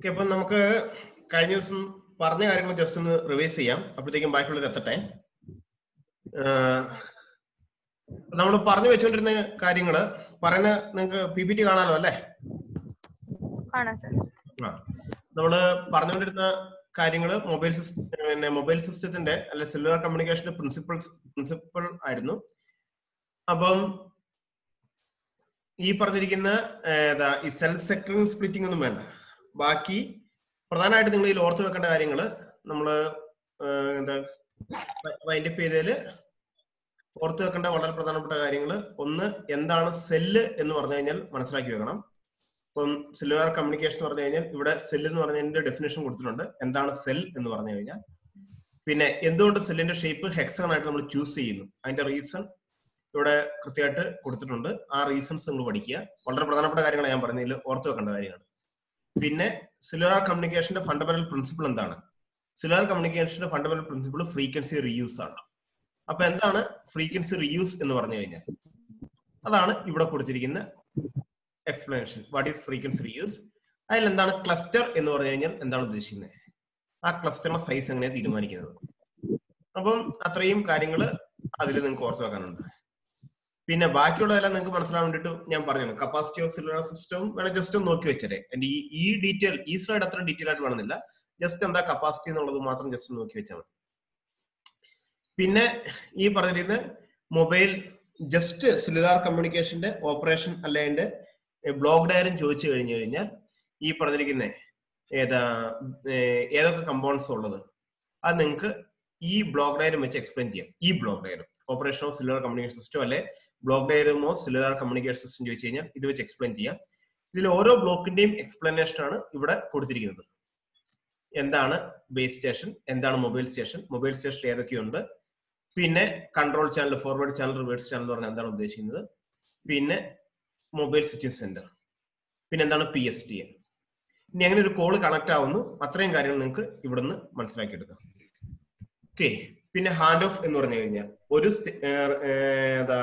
okay അപ്പം നമുക്ക് കഴിഞ്ഞ ദിവസം പറഞ്ഞ കാര്യങ്ങൾ ജസ്റ്റ് ഒന്ന് റിവൈസ് ചെയ്യാം അപ്പോഴത്തേക്കും ബാക്കിയുള്ളവർ എത്തട്ടെ നമ്മൾ പറഞ്ഞു വെച്ചുകൊണ്ടിരുന്ന കാര്യങ്ങള് പറയുന്ന നിങ്ങൾക്ക് പി പി ടി കാണാലോ അല്ലേ കാണാം സർ ആ നമ്മള് പറഞ്ഞുകൊണ്ടിരുന്ന കാര്യങ്ങൾ മൊബൈൽ സിസ്റ്റം പിന്നെ മൊബൈൽ സിസ്റ്റത്തിന്റെ അല്ലെ സെല്ലുലാർ കമ്മ്യൂണിക്കേഷന്റെ പ്രിൻസിപ്പിൾസ് പ്രിൻസിപ്പിൾ ആയിരുന്നു അപ്പം ഈ പറഞ്ഞിരിക്കുന്ന ഏതാ ഈ സെൽ സെക്ടറിംഗ് സ്പ്ലിറ്റിംഗ് ഒന്നും വേണ്ട ബാക്കി പ്രധാനമായിട്ട് നിങ്ങൾ ഇതിൽ ഓർത്ത് വെക്കേണ്ട കാര്യങ്ങൾ നമ്മൾ എന്താ വൈൻഡപ്പ് ചെയ്തതിൽ ഓർത്ത് വെക്കേണ്ട വളരെ പ്രധാനപ്പെട്ട കാര്യങ്ങൾ ഒന്ന് എന്താണ് സെല്ല് എന്ന് പറഞ്ഞു കഴിഞ്ഞാൽ മനസ്സിലാക്കി വെക്കണം ഇപ്പം സെല്ലുലാർ കമ്മ്യൂണിക്കേഷൻ എന്ന് പറഞ്ഞു കഴിഞ്ഞാൽ ഇവിടെ സെൽ എന്ന് പറഞ്ഞതിന്റെ ഡെഫിനേഷൻ കൊടുത്തിട്ടുണ്ട് എന്താണ് സെൽ എന്ന് പറഞ്ഞു കഴിഞ്ഞാൽ പിന്നെ എന്തുകൊണ്ട് സെല്ലിന്റെ ഷേപ്പ് ഹെക്സൺ ആയിട്ട് നമ്മൾ ചൂസ് ചെയ്യുന്നു അതിന്റെ റീസൺ ഇവിടെ കൃത്യമായിട്ട് കൊടുത്തിട്ടുണ്ട് ആ റീസൺസ് നിങ്ങൾ പഠിക്കുക വളരെ പ്രധാനപ്പെട്ട കാര്യങ്ങൾ ഞാൻ പറഞ്ഞതിൽ ഓർത്ത് വെക്കേണ്ട കാര്യമാണ് പിന്നെ സെല്ലുലാർ കമ്മ്യൂണിക്കേഷന്റെ ഫണ്ടമെന്റൽ പ്രിൻസിപ്പിൾ എന്താണ് സെല്ലുലാർ കമ്മ്യൂണിക്കേഷന്റെ ഫണ്ടമെന്റൽ പ്രിൻസിപ്പിൾ ഫ്രീക്വൻസി റീയൂസ് ആണ് അപ്പൊ എന്താണ് ഫ്രീക്വൻസി റീയൂസ് എന്ന് പറഞ്ഞു കഴിഞ്ഞാൽ അതാണ് ഇവിടെ കൊടുത്തിരിക്കുന്ന explanation what is frequency reuse അതിൽ എന്താണ് ക്ലസ്റ്റർ എന്ന് പറഞ്ഞു കഴിഞ്ഞാൽ എന്താണ് ഉദ്ദേശിക്കുന്നത് ആ ക്ലസ്റ്ററിന്റെ സൈസ് എങ്ങനെയാണ് തീരുമാനിക്കുന്നത് അപ്പം അത്രയും കാര്യങ്ങൾ അതിൽ നിങ്ങൾക്ക് ഓർത്ത് വെക്കാനുണ്ട് പിന്നെ ബാക്കിയുള്ളതെല്ലാം നിങ്ങൾക്ക് മനസ്സിലാവാൻ വേണ്ടിയിട്ട് ഞാൻ പറഞ്ഞു കപ്പാസിറ്റി ഓഫ് സെല്ലുലാർ സിസ്റ്റം വേണേൽ ജസ്റ്റ് ഒന്ന് നോക്കി വെച്ചേ എന്റെ ഈ ഈ ഡീറ്റെയിൽ ഈ സ്ലൈഡ് അത്ര ഡീറ്റെയിൽ ആയിട്ട് വേണമെന്നില്ല ജസ്റ്റ് എന്താ കപ്പാസിറ്റി എന്നുള്ളത് മാത്രം ജസ്റ്റ് നോക്കി വെച്ചാൽ മതി പിന്നെ ഈ പറഞ്ഞിരുന്ന മൊബൈൽ ജസ്റ്റ് സെല്ലുലാർ കമ്മ്യൂണിക്കേഷന്റെ ഓപ്പറേഷൻ അല്ലെ അതിന്റെ ബ്ലോക്ക് ഡയറും ചോദിച്ചു കഴിഞ്ഞു കഴിഞ്ഞാൽ ഈ പറഞ്ഞിരിക്കുന്ന ഏതാ ഏതൊക്കെ കമ്പോണൻസ് ഉള്ളത് അത് നിങ്ങൾക്ക് ഈ ബ്ലോക്ക് ഡയറും വെച്ച് എക്സ്പ്ലെയിൻ ചെയ്യാം ഈ ബ്ലോക്ക് ഡയറും operation of cellular communication system അല്ലെ ബ്ലോക്ക് ഡയറുമോ സെല്ലുലാർ കമ്മ്യൂണിക്കേഷൻ സിസ്റ്റം ചോദിച്ചു കഴിഞ്ഞാൽ ഇത് വെച്ച് എക്സ്പ്ലെയിൻ ചെയ്യാം ഇതിൽ ഓരോ ബ്ലോക്കിന്റെയും എക്സ്പ്ലനേഷൻ ആണ് ഇവിടെ കൊടുത്തിരിക്കുന്നത് എന്താണ് ബേസ് സ്റ്റേഷൻ എന്താണ് മൊബൈൽ സ്റ്റേഷൻ മൊബൈൽ സ്റ്റേഷൻ ഏതൊക്കെയുണ്ട് പിന്നെ control channel forward channel reverse channel എന്ന് പറഞ്ഞാൽ എന്താണ് ഉദ്ദേശിക്കുന്നത് പിന്നെ മൊബൈൽ സ്വിച്ചിങ് സെന്റർ പിന്നെ എന്താണ് പി എസ് ടി എ ഇനി അങ്ങനെ ഒരു കോള് കണക്ട് ആവുന്നു അത്രയും കാര്യങ്ങൾ നിങ്ങൾക്ക് ഇവിടുന്ന് മനസ്സിലാക്കിയെടുക്കാം ഓക്കെ പിന്നെ ഹാൻഡ് ഓഫ് എന്ന് പറഞ്ഞു കഴിഞ്ഞാൽ ഒരു എന്താ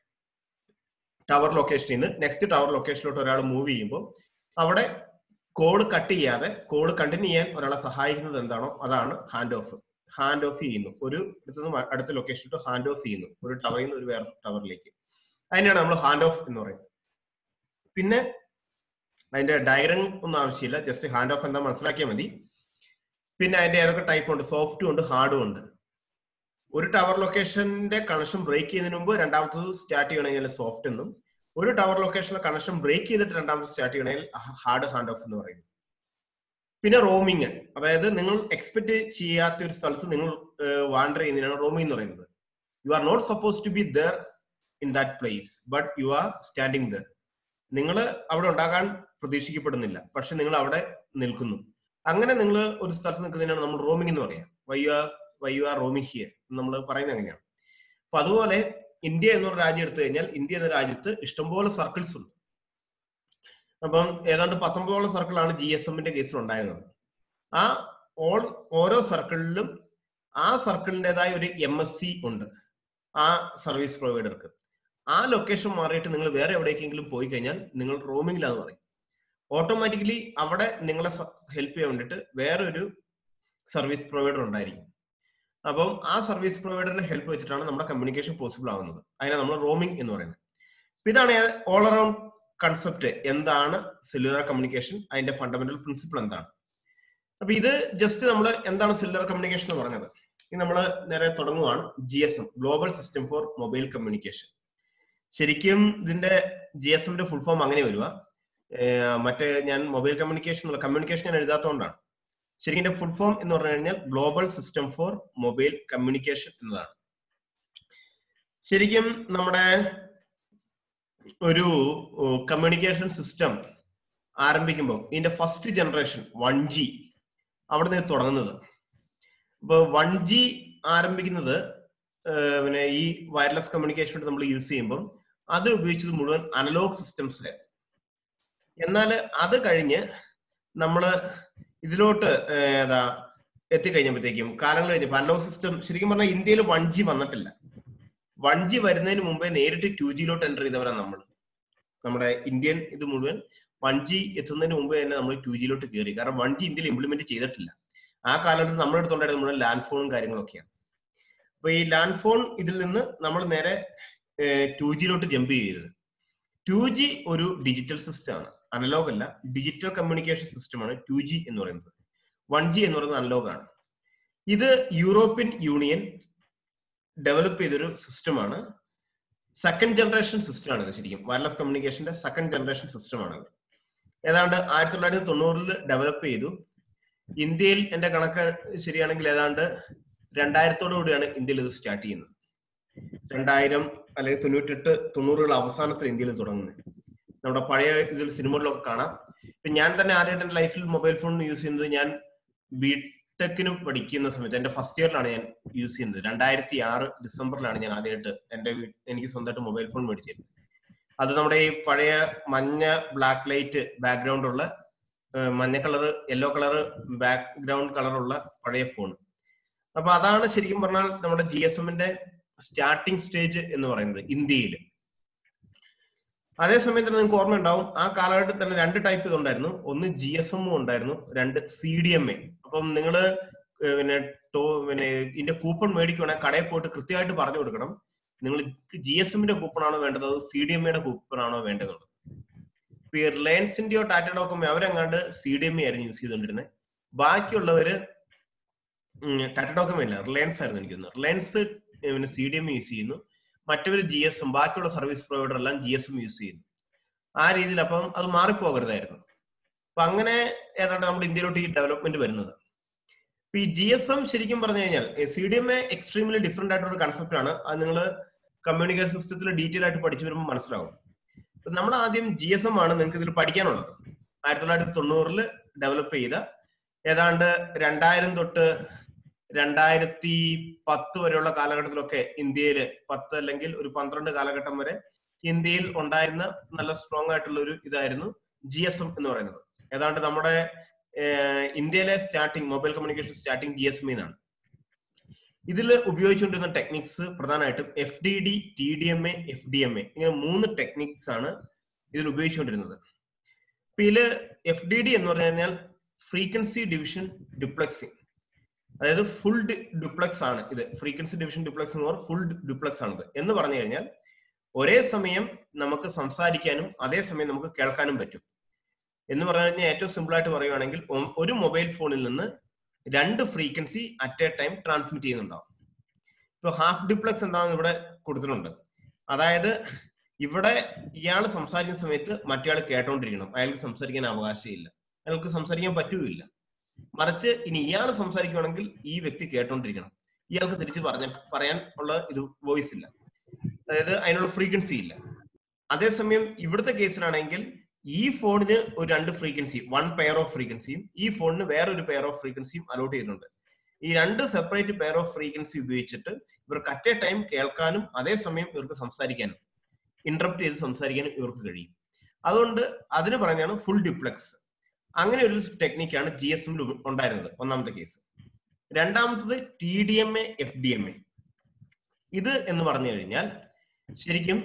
ടവർ ലൊക്കേഷനിൽ നിന്ന് നെക്സ്റ്റ് ടവർ ലൊക്കേഷനിലോട്ട് ഒരാൾ മൂവ് ചെയ്യുമ്പോൾ അവിടെ കോഡ് കട്ട് ചെയ്യാതെ കോഡ് കണ്ടിന്യൂ ചെയ്യാൻ ഒരാളെ സഹായിക്കുന്നത് എന്താണോ അതാണ് ഹാൻഡ് ഓഫ് ഹാൻഡ് ഓഫ് ചെയ്യുന്നു ഒരു അടുത്തുനിന്ന് അടുത്ത ലൊക്കേഷനിലോട്ട് ഹാൻഡ് ഓഫ് ചെയ്യുന്നു ഒരു ടവറിൽ നിന്ന് ഒരു വേറെ ടവറിലേക്ക് അതിനാണ് നമ്മൾ ഹാൻഡ് ഓഫ് എന്ന് പറയുന്നത് പിന്നെ അതിന്റെ ഡയഗ്രം ഒന്നും ആവശ്യമില്ല ജസ്റ്റ് ഹാൻഡ് ഓഫ് എന്താ മനസ്സിലാക്കിയാൽ മതി പിന്നെ അതിന്റെ ഏതൊക്കെ ടൈപ്പ് ഉണ്ട് സോഫ്റ്റും ഉണ്ട് ഹാർഡും ഉണ്ട് ഒരു ടവർ ലൊക്കേഷന്റെ കണക്ഷൻ ബ്രേക്ക് ചെയ്യുന്നതിന് മുമ്പ് രണ്ടാമത്തത് സ്റ്റാർട്ട് ചെയ്യണമെങ്കിൽ സോഫ്റ്റ് എന്നും ഒരു ടവർ ലൊക്കേഷനിലെ കണക്ഷൻ ബ്രേക്ക് ചെയ്തിട്ട് രണ്ടാമത് സ്റ്റാർട്ട് ചെയ്യണമെങ്കിൽ ഹാർഡ് ഹാൻഡ് ഓഫ് എന്ന് പറയുന്നു പിന്നെ റോമിങ് അതായത് നിങ്ങൾ എക്സ്പെക്ട് ചെയ്യാത്ത ഒരു സ്ഥലത്ത് നിങ്ങൾ വാണ്ടർ ചെയ്യുന്നതിനാണ് റോമിംഗ് എന്ന് പറയുന്നത് you are not suppose to be there in that place but you are standing there നിങ്ങൾ അവിടെ ഉണ്ടാകാൻ പ്രതീക്ഷിക്കപ്പെടുന്നില്ല പക്ഷെ നിങ്ങൾ അവിടെ നിൽക്കുന്നു അങ്ങനെ നിങ്ങൾ ഒരു സ്ഥലത്ത് നിൽക്കുന്നതിനാണ് നമ്മൾ റോമിംഗ് എന്ന് പറയാം why you are why you are roaming here നമ്മൾ പറയുന്നത് അങ്ങനെയാണ് അപ്പൊ അതുപോലെ ഇന്ത്യ എന്നൊരു രാജ്യം എടുത്തു കഴിഞ്ഞാൽ ഇന്ത്യ എന്ന രാജ്യത്ത് ഇഷ്ടംപോലെ സർക്കിൾസ് ഉണ്ട് അപ്പം ഏതാണ്ട് പത്തൊമ്പതോളം സർക്കിളാണ് ജി എസ് എമ്മിന്റെ കേസിൽ ഉണ്ടായിരുന്നത് ആ ഓൾ ഓരോ സർക്കിളിലും ആ സർക്കിളിൻ്റെതായ ഒരു എം എസ് സി ഉണ്ട് ആ സർവീസ് പ്രൊവൈഡർക്ക് ആ ലൊക്കേഷൻ മാറിയിട്ട് നിങ്ങൾ വേറെ എവിടേക്കെങ്കിലും പോയി കഴിഞ്ഞാൽ നിങ്ങൾ റോമിംഗിലാന്ന് പറയും ഓട്ടോമാറ്റിക്കലി അവിടെ നിങ്ങളെ ഹെൽപ്പ് ചെയ്യാൻ വേണ്ടിയിട്ട് വേറെ ഒരു സർവീസ് പ്രൊവൈഡർ ഉണ്ടായിരിക്കും അപ്പം ആ സർവീസ് പ്രൊവൈഡറിന്റെ ഹെൽപ്പ് വെച്ചിട്ടാണ് നമ്മുടെ കമ്മ്യൂണിക്കേഷൻ പോസിബിൾ ആവുന്നത് അതിനെ നമ്മൾ റോമിംഗ് എന്ന് പറയുന്നത് ഇതാണ് ഓൾ അറൌണ്ട് കൺസെപ്റ്റ് എന്താണ് സെല്ലുലാർ കമ്മ്യൂണിക്കേഷൻ അതിന്റെ ഫണ്ടമെന്റൽ പ്രിൻസിപ്പിൾ എന്താണ് അപ്പൊ ഇത് ജസ്റ്റ് നമ്മൾ എന്താണ് സെല്ലുലാർ കമ്മ്യൂണിക്കേഷൻ എന്ന് പറഞ്ഞത് ഇത് നമ്മൾ നേരെ തുടങ്ങുവാണ് G S M global system for mobile communication ശരിക്കും ഇതിന്റെ ജി എസ് എമ്മിന്റെ ഫുൾ ഫോം അങ്ങനെ വരുക മറ്റേ ഞാൻ മൊബൈൽ കമ്മ്യൂണിക്കേഷൻ എന്നുള്ള കമ്മ്യൂണിക്കേഷൻ ഞാൻ എഴുതാത്തതുകൊണ്ടാണ് ശരിക്കും ഇതിന്റെ ഫുൾ ഫോം എന്ന് പറഞ്ഞു കഴിഞ്ഞാൽ global system for mobile communication എന്നതാണ് ശരിക്കും നമ്മുടെ ഒരു കമ്മ്യൂണിക്കേഷൻ സിസ്റ്റം ആരംഭിക്കുമ്പോൾ ഇതിന്റെ ഫസ്റ്റ് ജനറേഷൻ വൺ ജി അവിടെ നിന്ന് തുടങ്ങുന്നത് ഇപ്പൊ വൺ ജി ആരംഭിക്കുന്നത് പിന്നെ ഈ വയർലെസ് കമ്മ്യൂണിക്കേഷൻ വേണ്ടി നമ്മൾ യൂസ് ചെയ്യുമ്പോൾ അത് ഉപയോഗിച്ചത് മുഴുവൻ അനലോഗ് സിസ്റ്റംസിലെ എന്നാൽ അത് കഴിഞ്ഞ് നമ്മൾ ഇതിലോട്ട് ഏതാ എത്തിക്കഴിഞ്ഞപ്പോഴത്തേക്കും കാലങ്ങൾ കഴിഞ്ഞപ്പോൾ അനലോഗ് സിസ്റ്റം ശരിക്കും പറഞ്ഞാൽ ഇന്ത്യയിൽ വൺ ജി വന്നിട്ടില്ല വൺ ജി വരുന്നതിന് മുമ്പേ നേരിട്ട് ടു ജിയിലോട്ട് എൻ്റർ ചെയ്തവരാണ് നമ്മൾ നമ്മുടെ ഇന്ത്യൻ ഇത് മുഴുവൻ വൺ ജി എത്തുന്നതിന് മുമ്പ് തന്നെ നമ്മൾ ടു ജിയിലോട്ട് കയറി കാരണം വൺ ജി ഇന്ത്യയിൽ ഇംപ്ലിമെന്റ് ചെയ്തിട്ടില്ല ആ കാലഘട്ടത്തിൽ നമ്മുടെ അടുത്തുണ്ടായിരുന്ന നമ്മുടെ ലാൻഡ് ഫോണും കാര്യങ്ങളൊക്കെയാണ് അപ്പൊ ഈ ലാൻഡ് ഫോൺ ഇതിൽ നിന്ന് നമ്മൾ നേരെ ടു ജിയിലോട്ട് ജമ്പ് ചെയ്തത് ടു ജി ഒരു ഡിജിറ്റൽ സിസ്റ്റം ആണ് അനലോഗ് അല്ല ഡിജിറ്റൽ കമ്മ്യൂണിക്കേഷൻ സിസ്റ്റമാണ് ടു ജി എന്ന് പറയുന്നത് വൺ ജി എന്ന് പറയുന്നത് അനലോഗ് ആണ് ഇത് യൂറോപ്യൻ യൂണിയൻ ഡെവലപ്പ് ചെയ്തൊരു സിസ്റ്റമാണ് സെക്കൻഡ് ജനറേഷൻ സിസ്റ്റമാണ് ഇത് ശരിക്കും വയർലെസ് കമ്മ്യൂണിക്കേഷന്റെ സെക്കൻഡ് ജനറേഷൻ സിസ്റ്റമാണ് ഇത് ഏതാണ്ട് ആയിരത്തി തൊള്ളായിരത്തി തൊണ്ണൂറിൽ ഡെവലപ്പ് ചെയ്തു ഇന്ത്യയിൽ എന്റെ കണക്ക് ശരിയാണെങ്കിൽ ഏതാണ്ട് രണ്ടായിരത്തോടു കൂടിയാണ് ഇന്ത്യയിൽ ഇത് സ്റ്റാർട്ട് ചെയ്യുന്നത് രണ്ടായിരം അല്ലെങ്കിൽ തൊണ്ണൂറ്റെട്ട് തൊണ്ണൂറുകൾ അവസാനത്തിൽ ഇന്ത്യയിൽ തുടങ്ങുന്നത് നമ്മുടെ പഴയ ഇതിൽ സിനിമകളിലൊക്കെ കാണാം ഇപ്പൊ ഞാൻ തന്നെ ആദ്യമായിട്ട് എന്റെ ലൈഫിൽ മൊബൈൽ ഫോൺ യൂസ് ചെയ്യുന്നത് ഞാൻ ബിടെക്കിന് പഠിക്കുന്ന സമയത്ത് എന്റെ ഫസ്റ്റ് ഇയറിലാണ് ഞാൻ യൂസ് ചെയ്യുന്നത് രണ്ടായിരത്തി ആറ് ഡിസംബറിലാണ് ഞാൻ ആദ്യമായിട്ട് എന്റെ വീ- എനിക്ക് സ്വന്തമായിട്ട് മൊബൈൽ ഫോൺ മേടിച്ചത് അത് നമ്മുടെ ഈ പഴയ മഞ്ഞ ബ്ലാക്ക് ലൈറ്റ് ബാക്ക്ഗ്രൗണ്ട് ഉള്ള ഏഹ്, മഞ്ഞ കളർ യെല്ലോ കളർ ബാക്ക്ഗ്രൗണ്ട് കളറുള്ള പഴയ ഫോൺ അപ്പൊ അതാണ് ശരിക്കും പറഞ്ഞാൽ നമ്മുടെ ജി എസ് എമ്മിന്റെ സ്റ്റാർട്ടിംഗ് സ്റ്റേജ് എന്ന് പറയുന്നത് ഇന്ത്യയിൽ അതേസമയം തന്നെ നിങ്ങൾക്ക് ഓർമ്മ ഉണ്ടാവും ആ കാലഘട്ടത്തിൽ തന്നെ രണ്ട് ടൈപ്പ് ഇതുണ്ടായിരുന്നു ഒന്ന് ജി എസ് എമ്മും ഉണ്ടായിരുന്നു രണ്ട് സി ഡി എം എ അപ്പം നിങ്ങൾ പിന്നെ ടോ പിന്നെ ഇതിന്റെ കൂപ്പൺ മേടിക്കുകയാണെങ്കിൽ കടയിൽ പോയിട്ട് കൃത്യമായിട്ട് പറഞ്ഞു കൊടുക്കണം നിങ്ങൾ ജി എസ് എമ്മിന്റെ കൂപ്പൺ ആണോ വേണ്ടത് അത് സി ഡി എം എയുടെ കൂപ്പൺ ആണോ വേണ്ടതുള്ളത് ഇപ്പൊ ഈ റിലയൻസിന്റെയോ ടാറ്റ ഡോക്കോമോ അവരെങ്ങാണ്ട് സി ഡി എം എ ആയിരുന്നു യൂസ് ചെയ്തുകൊണ്ടിരുന്നത് ബാക്കിയുള്ളവര് ഉം, ടാറ്റ ഡോക്കോമോ ഇല്ല റിലയൻസ് ആയിരുന്നു എനിക്ക് തോന്നുന്നത് റിലയൻസ് ഏ, പിന്നെ സി ഡി എം യൂസ് ചെയ്യുന്നു മറ്റവർ ജി എസ് എം ബാക്കിയുള്ള സർവീസ് പ്രൊവൈഡർ എല്ലാം ജി എസ് എം യൂസ് ചെയ്യുന്നു ആ രീതിയിൽ അപ്പം അത് മാറിപ്പോകരുതായിരുന്നു അപ്പൊ അങ്ങനെ ഏതാണ്ട് നമ്മുടെ ഇന്ത്യയിലോട്ട് ഈ ഡെവലപ്മെന്റ് വരുന്നത് ഇപ്പൊ ഈ ജി എസ് എം ശരിക്കും പറഞ്ഞു കഴിഞ്ഞാൽ C D M A extremely different ആയിട്ടുള്ള കൺസെപ്റ്റ് ആണ് അത് നിങ്ങൾ കമ്മ്യൂണിക്കേഷൻ സിസ്റ്റത്തിൽ ഡീറ്റെയിൽ ആയിട്ട് പഠിച്ചു വരുമ്പോൾ മനസ്സിലാവും ഇപ്പൊ നമ്മൾ ആദ്യം ജി എസ് എം ആണ് നിങ്ങൾക്ക് ഇതിൽ പഠിക്കാനുള്ളത് ആയിരത്തി തൊള്ളായിരത്തി തൊണ്ണൂറിൽ ഡെവലപ്പ് ചെയ്ത ഏതാണ്ട് രണ്ടായിരം തൊട്ട് രണ്ടായിരത്തി പത്ത് വരെയുള്ള കാലഘട്ടത്തിലൊക്കെ ഇന്ത്യയിൽ പത്ത് അല്ലെങ്കിൽ ഒരു പന്ത്രണ്ട് കാലഘട്ടം വരെ ഇന്ത്യയിൽ ഉണ്ടായിരുന്ന നല്ല സ്ട്രോങ് ആയിട്ടുള്ള ഒരു ഇതായിരുന്നു ജി എസ് എം എന്ന് പറയുന്നത് ഏതാണ്ട് നമ്മുടെ ഏഹ്, ഇന്ത്യയിലെ starting mobile communication starting G S M എന്നാണ് ഇതിൽ ഉപയോഗിച്ചുകൊണ്ടിരുന്ന ടെക്നിക്സ് പ്രധാനമായിട്ടും F D D T D M A F D M A ഇങ്ങനെ മൂന്ന് ടെക്നിക്സ് ആണ് ഇതിൽ ഉപയോഗിച്ചുകൊണ്ടിരുന്നത് ഇപ്പൊ ഇതില് എഫ് ഡി ഡി എന്ന് പറഞ്ഞു കഴിഞ്ഞാൽ ഫ്രീക്വൻസി ഡിവിഷൻ ഡുപ്ലക്സിങ് അതായത് ഫുൾ ഡുപ്ലക്സ് ആണ് ഇത് ഫ്രീക്വൻസി ഡിവിഷൻ ഡുപ്ലക്സ് എന്ന് പറഞ്ഞാൽ ഫുൾ ഡുപ്ലക്സ് ആണിത് എന്ന് പറഞ്ഞു കഴിഞ്ഞാൽ ഒരേ സമയം നമുക്ക് സംസാരിക്കാനും അതേ സമയം നമുക്ക് കേൾക്കാനും പറ്റും എന്ന് പറഞ്ഞു കഴിഞ്ഞാൽ ഏറ്റവും സിമ്പിൾ ആയിട്ട് പറയുവാണെങ്കിൽ ഒ- ഒരു മൊബൈൽ ഫോണിൽ നിന്ന് രണ്ട് frequency at a time transmit ചെയ്യുന്നുണ്ടാവും ഇപ്പൊ ഹാഫ് ഡുപ്ലക്സ് എന്താണെന്ന് ഇവിടെ കൊടുത്തിട്ടുണ്ട് അതായത് ഇവിടെ ഇയാൾ സംസാരിക്കുന്ന സമയത്ത് മറ്റേയാൾ കേട്ടോണ്ടിരിക്കണം അയാൾക്ക് സംസാരിക്കാൻ അവകാശമില്ല അയാൾക്ക് സംസാരിക്കാൻ പറ്റുകയില്ല മറിച്ച് ഇനി ഇയാൾ സംസാരിക്കുകയാണെങ്കിൽ ഈ വ്യക്തി കേട്ടോണ്ടിരിക്കണം ഇയാൾക്ക് തിരിച്ച് പറഞ്ഞ പറയാൻ ഉള്ള ഇത് വോയിസ് ഇല്ല അതായത് അതിനുള്ള ഫ്രീക്വൻസി ഇല്ല അതേസമയം ഇവിടുത്തെ കേസിലാണെങ്കിൽ ഈ ഫോണിന് ഒരു രണ്ട് ഫ്രീക്വൻസി വൺ പെയർ ഓഫ് ഫ്രീക്വൻസിയും ഈ ഫോണിന് വേറൊരു പെയർ ഓഫ് ഫ്രീക്വൻസിയും അലോട്ട് ചെയ്തിട്ടുണ്ട് ഈ രണ്ട് സെപ്പറേറ്റ് പെയർ ഓഫ് ഫ്രീക്വൻസി ഉപയോഗിച്ചിട്ട് ഇവർക്ക് അറ്റ് എ ടൈം കേൾക്കാനും അതേസമയം ഇവർക്ക് സംസാരിക്കാനും ഇന്ററപ്റ്റ് ചെയ്ത് സംസാരിക്കാനും ഇവർക്ക് കഴിയും അതുകൊണ്ട് അതിന് പറഞ്ഞാണ് ഫുൾ ഡ്യൂപ്ലെക്സ് അങ്ങനെ ഒരു ടെക്നിക്കാണ് ജി എസ് എമ്മിൽ ഉണ്ടായിരുന്നത് ഒന്നാമത്തെ കേസ് രണ്ടാമത്തത് T D M A F D M A ഇത് എന്ന് പറഞ്ഞു കഴിഞ്ഞാൽ ശരിക്കും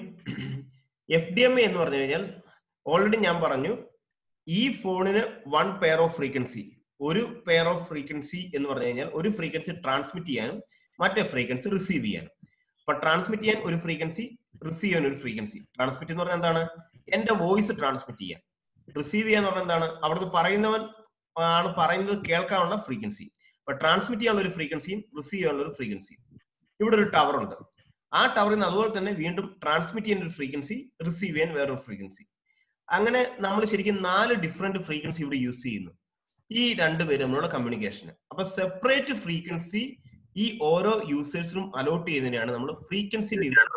എഫ് ഡി എം എ എന്ന് പറഞ്ഞു കഴിഞ്ഞാൽ ഓൾറെഡി ഞാൻ പറഞ്ഞു ഈ ഫോണിന് വൺ പെയർ ഓഫ് ഫ്രീക്വൻസി ഒരു പെയർ ഓഫ് ഫ്രീക്വൻസി എന്ന് പറഞ്ഞു കഴിഞ്ഞാൽ ഒരു ഫ്രീക്വൻസി ട്രാൻസ്മിറ്റ് ചെയ്യാനും മറ്റേ ഫ്രീക്വൻസി റിസീവ് ചെയ്യാനും അപ്പൊ ട്രാൻസ്മിറ്റ് ചെയ്യാൻ ഒരു ഫ്രീക്വൻസി റിസീവ് ചെയ്യാൻ ഒരു ഫ്രീക്വൻസി ട്രാൻസ്മിറ്റ് എന്ന് പറഞ്ഞാൽ എന്താണ് എന്റെ വോയിസ് ട്രാൻസ്മിറ്റ് ചെയ്യാൻ റിസീവ് ചെയ്യാന്ന് പറഞ്ഞാൽ എന്താണ് അവിടുന്ന് പറയുന്നവൻ ആണ് പറയുന്നത് കേൾക്കാനുള്ള ഫ്രീക്വൻസി അപ്പൊ ട്രാൻസ്മിറ്റ് ചെയ്യാനുള്ള ഒരു ഫ്രീക്വൻസിയും റിസീവ് ചെയ്യാനുള്ള ഒരു ഫ്രീക്വൻസിയും ഇവിടെ ഒരു ടവർ ഉണ്ട് ആ ടവറിൽ നിന്ന് അതുപോലെ തന്നെ വീണ്ടും ട്രാൻസ്മിറ്റ് ചെയ്യുന്ന ഒരു ഫ്രീക്വൻസി റിസീവ് ചെയ്യാൻ വേറൊരു ഫ്രീക്വൻസി അങ്ങനെ നമ്മൾ ശരിക്കും നാല് ഡിഫറെന്റ് ഫ്രീക്വൻസി ഇവിടെ യൂസ് ചെയ്യുന്നു ഈ രണ്ടുപേരും തമ്മിലുള്ള കമ്മ്യൂണിക്കേഷന് അപ്പൊ സെപ്പറേറ്റ് ഫ്രീക്വൻസി ഈ ഓരോ യൂസേഴ്സിനും അലോട്ട് ചെയ്യുന്നതിനാണ് നമ്മൾ ഫ്രീക്വൻസി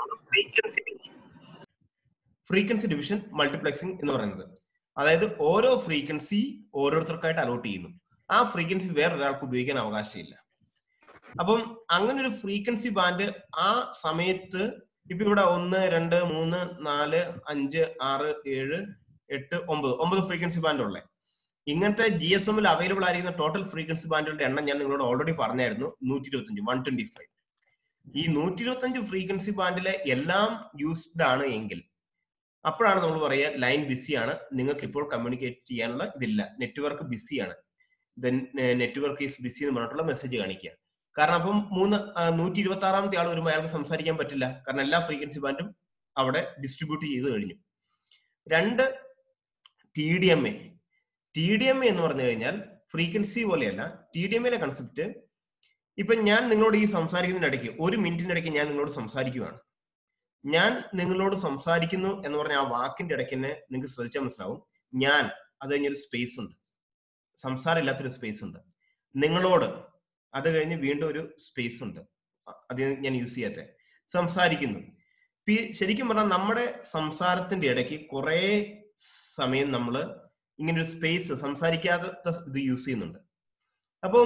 ഫ്രീക്വൻസി ഡിവിഷൻ മൾട്ടിപ്ലക്സിംഗ് എന്ന് പറയുന്നത് അതായത് ഓരോ ഫ്രീക്വൻസി ഓരോരുത്തർക്കായിട്ട് അലോട്ട് ചെയ്യുന്നു ആ ഫ്രീക്വൻസി വേറൊരാൾക്ക് ഉപയോഗിക്കാൻ അവകാശമില്ല അപ്പം അങ്ങനെ ഒരു ഫ്രീക്വൻസി ബാൻഡ് ആ സമയത്ത് ഇപ്പൊ ഇവിടെ ഒന്ന് രണ്ട് മൂന്ന് നാല് അഞ്ച് ആറ് ഏഴ് എട്ട് ഒമ്പത് ഒമ്പത് ഫ്രീക്വൻസി ബാൻഡ് ഉള്ളത് ഇങ്ങനത്തെ ജി എസ് എമ്മിൽ അവൈലബിൾ ആയിരിക്കുന്ന ടോട്ടൽ ഫ്രീക്വൻസി ബാൻഡുകളുടെ എണ്ണം ഞാൻ നിങ്ങളോട് ഓൾറെഡി പറഞ്ഞായിരുന്നു നൂറ്റി ഇരുപത്തഞ്ച് വൺ ട്വന്റി ഫൈവ് ഈ നൂറ്റി ഇരുപത്തഞ്ച് ഫ്രീക്വൻസി ബാൻഡിലെ എല്ലാം യൂസ്ഡ് ആണ് എങ്കിൽ അപ്പോഴാണ് നമ്മൾ പറയുക ലൈൻ ബിസിയാണ് നിങ്ങൾക്ക് ഇപ്പോൾ കമ്മ്യൂണിക്കേറ്റ് ചെയ്യാനുള്ള ഇതില്ല നെറ്റ്വർക്ക് ബിസിയാണ് ദെൻ നെറ്റ്വർക്ക് ഈസ് ബിസി എന്ന് പറഞ്ഞിട്ടുള്ള മെസ്സേജ് കാണിക്കുക കാരണം അപ്പം മൂന്ന് നൂറ്റി ഇരുപത്തി ആറാമത്തെ ആൾ വരുമ്പോൾ അയാൾക്ക് സംസാരിക്കാൻ പറ്റില്ല കാരണം എല്ലാ ഫ്രീക്വൻസി ബാൻഡും അവിടെ ഡിസ്ട്രിബ്യൂട്ട് ചെയ്ത് കഴിഞ്ഞു രണ്ട് T D M A T D M A എന്ന് പറഞ്ഞു കഴിഞ്ഞാൽ ഫ്രീക്വൻസി പോലെയല്ല ടി ഡി എം എയുടെ കൺസെപ്റ്റ് ഇപ്പൊ ഞാൻ നിങ്ങളോട് ഈ സംസാരിക്കുന്നതിനിടയ്ക്ക് ഒരു മിനിറ്റിനിടയ്ക്ക് ഞാൻ നിങ്ങളോട് സംസാരിക്കുകയാണ് ഞാൻ നിങ്ങളോട് സംസാരിക്കുന്നു എന്ന് പറഞ്ഞ ആ വാക്കിന്റെ ഇടയ്ക്ക് തന്നെ നിങ്ങൾക്ക് ശ്രദ്ധിച്ചാൽ മനസ്സിലാവും ഞാൻ അത് കഴിഞ്ഞൊരു സ്പേസ് ഉണ്ട് സംസാരം ഇല്ലാത്തൊരു സ്പേസ് ഉണ്ട് നിങ്ങളോട് അത് കഴിഞ്ഞ് വീണ്ടും ഒരു സ്പേസ് ഉണ്ട് അത് ഞാൻ യൂസ് ചെയ്യാത്ത സംസാരിക്കുന്നു ഇപ്പൊ ഈ ശരിക്കും പറഞ്ഞാൽ നമ്മുടെ സംസാരത്തിന്റെ ഇടയ്ക്ക് കുറെ സമയം നമ്മൾ ഇങ്ങനെ ഒരു സ്പേസ് സംസാരിക്കാത്ത ഇത് യൂസ് ചെയ്യുന്നുണ്ട് അപ്പം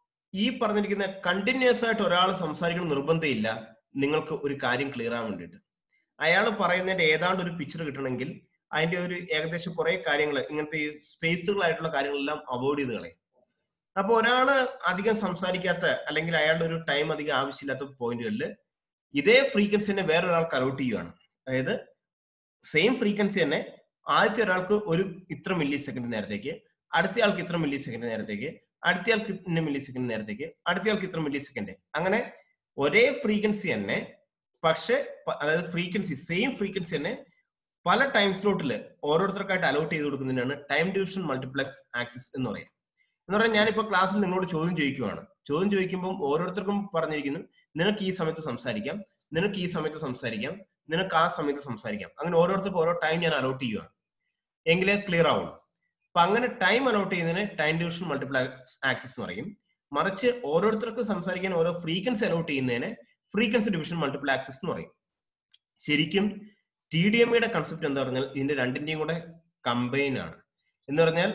ഈ പറഞ്ഞിരിക്കുന്ന കണ്ടിന്യൂസ് ആയിട്ട് ഒരാൾ സംസാരിക്കണം നിർബന്ധമില്ല നിങ്ങൾക്ക് ഒരു കാര്യം ക്ലിയർ ആവാൻ വേണ്ടിയിട്ട് അയാൾ പറയുന്നതിന്റെ ഏതാണ്ട് ഒരു പിക്ചർ കിട്ടണമെങ്കിൽ അതിന്റെ ഒരു ഏകദേശം കുറെ കാര്യങ്ങൾ ഇങ്ങനത്തെ ഈ സ്പേസുകളായിട്ടുള്ള കാര്യങ്ങളെല്ലാം അവോയ്ഡ് ചെയ്ത് കളയും അപ്പൊ ഒരാള് അധികം സംസാരിക്കാത്ത അല്ലെങ്കിൽ അയാളുടെ ഒരു ടൈം അധികം ആവശ്യമില്ലാത്ത പോയിന്റുകളിൽ ഇതേ ഫ്രീക്വൻസി തന്നെ വേറൊരാൾക്ക് അലോട്ട് ചെയ്യുകയാണ് അതായത് സെയിം ഫ്രീക്വൻസി തന്നെ ആദ്യത്തെ ഒരാൾക്ക് ഒരു ഇത്ര മില്ലി സെക്കൻഡ് നേരത്തേക്ക് അടുത്ത ആൾക്ക് ഇത്ര മില്ലി സെക്കൻഡ് നേരത്തേക്ക് അടുത്ത ആൾക്ക് ഇന്ന മില്ലി സെക്കൻഡ് നേരത്തേക്ക് അടുത്ത ആൾക്ക് ഇത്ര മില്ലി സെക്കൻഡ് അങ്ങനെ ഒരേ ഫ്രീക്വൻസി തന്നെ പക്ഷെ അതായത് ഫ്രീക്വൻസി സെയിം ഫ്രീക്വൻസി തന്നെ പല ടൈം സ്ലോട്ടിൽ ഓരോരുത്തർക്കായിട്ട് അലോട്ട് ചെയ്ത് കൊടുക്കുന്നതിനാണ് ടൈം ഡിവിഷൻ മൾട്ടിപ്ലക്സ് ആക്സിസ് എന്ന് പറയാം എന്ന് പറഞ്ഞാൽ ഞാനിപ്പോ ക്ലാസ്സിൽ നിങ്ങളോട് ചോദ്യം ചോദിക്കുവാണ് ചോദ്യം ചോദിക്കുമ്പോൾ ഓരോരുത്തർക്കും പറഞ്ഞിരിക്കുന്നു നിനക്ക് ഈ സമയത്ത് സംസാരിക്കാം നിനക്ക് ഈ സമയത്ത് സംസാരിക്കാം നിനക്ക് ആ സമയത്ത് സംസാരിക്കാം അങ്ങനെ ഓരോരുത്തർക്കും ഓരോ ടൈം ഞാൻ അലോട്ട് ചെയ്യുകയാണ് എങ്കിലേ ക്ലിയർ ആവുള്ളൂ അപ്പൊ അങ്ങനെ ടൈം അലോട്ട് ചെയ്യുന്നതിന് ടൈം ഡിവിഷൻ മൾട്ടിപ്ലക്സ് ആക്സിസ് എന്ന് പറയും മറിച്ച് ഓരോരുത്തർക്ക് സംസാരിക്കാൻ ഓരോ ഫ്രീക്വൻസി അലോട്ട് ചെയ്യുന്നതിന് ഫ്രീക്വൻസി ഡിവിഷൻ മൾട്ടിപ്പിൾ ആക്സിസ് എന്ന് പറയും ശരിക്കും ടി ഡി എം യുടെ കൺസെപ്റ്റ് എന്താ പറഞ്ഞാൽ ഇതിന്റെ രണ്ടിന്റെയും കൂടെ കമ്പൈൻ ആണ് എന്ന് പറഞ്ഞാൽ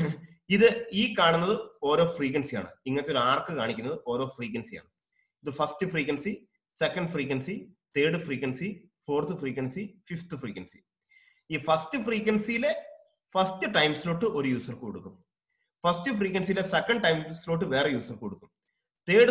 ഇത് ഈ കാണുന്നത് ഓരോ ഫ്രീക്വൻസിയാണ് ഇങ്ങനത്തെ ഒരു ആർക്ക് കാണിക്കുന്നത് ഓരോ ഫ്രീക്വൻസിയാണ് ഇത് first frequency second frequency third frequency fourth frequency fifth frequency ഈ ഫസ്റ്റ് ഫ്രീക്വൻസിയിലെ ഫസ്റ്റ് ടൈം സ്ലോട്ട് ഒരു യൂസർക്ക് കൊടുക്കും ഫസ്റ്റ് ഫ്രീക്വൻസിയിലെ സെക്കൻഡ് ടൈം സ്ലോട്ട് വേറെ യൂസർക്ക് കൊടുക്കും തേർഡ്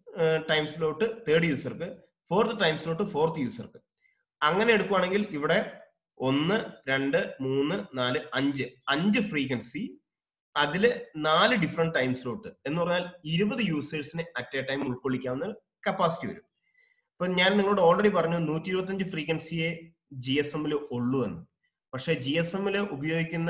ടൈം സ്ലോട്ട് തേർഡ് യൂസർക്ക് ഫോർത്ത് ടൈം സ്ലോട്ട് ഫോർത്ത് യൂസർക്ക് അങ്ങനെ എടുക്കുവാണെങ്കിൽ ഇവിടെ ഒന്ന് രണ്ട് മൂന്ന് നാല് അഞ്ച് അഞ്ച് ഫ്രീക്വൻസി അതില് നാല് ഡിഫറെന്റ് ടൈം സ്ലോട്ട് എന്ന് പറഞ്ഞാൽ ഇരുപത് യൂസേഴ്സിനെ അറ്റ് എ ടൈം ഉൾക്കൊള്ളിക്കാവുന്ന കപ്പാസിറ്റി വരും ഇപ്പൊ ഞാൻ നിങ്ങളോട് ഓൾറെഡി പറഞ്ഞു നൂറ്റി ഇരുപത്തഞ്ച് ഫ്രീക്വൻസിയെ ജി എസ് എമ്മിൽ ഉള്ളൂ എന്ന് പക്ഷെ ജി എസ് എമ്മിൽ ഉപയോഗിക്കുന്ന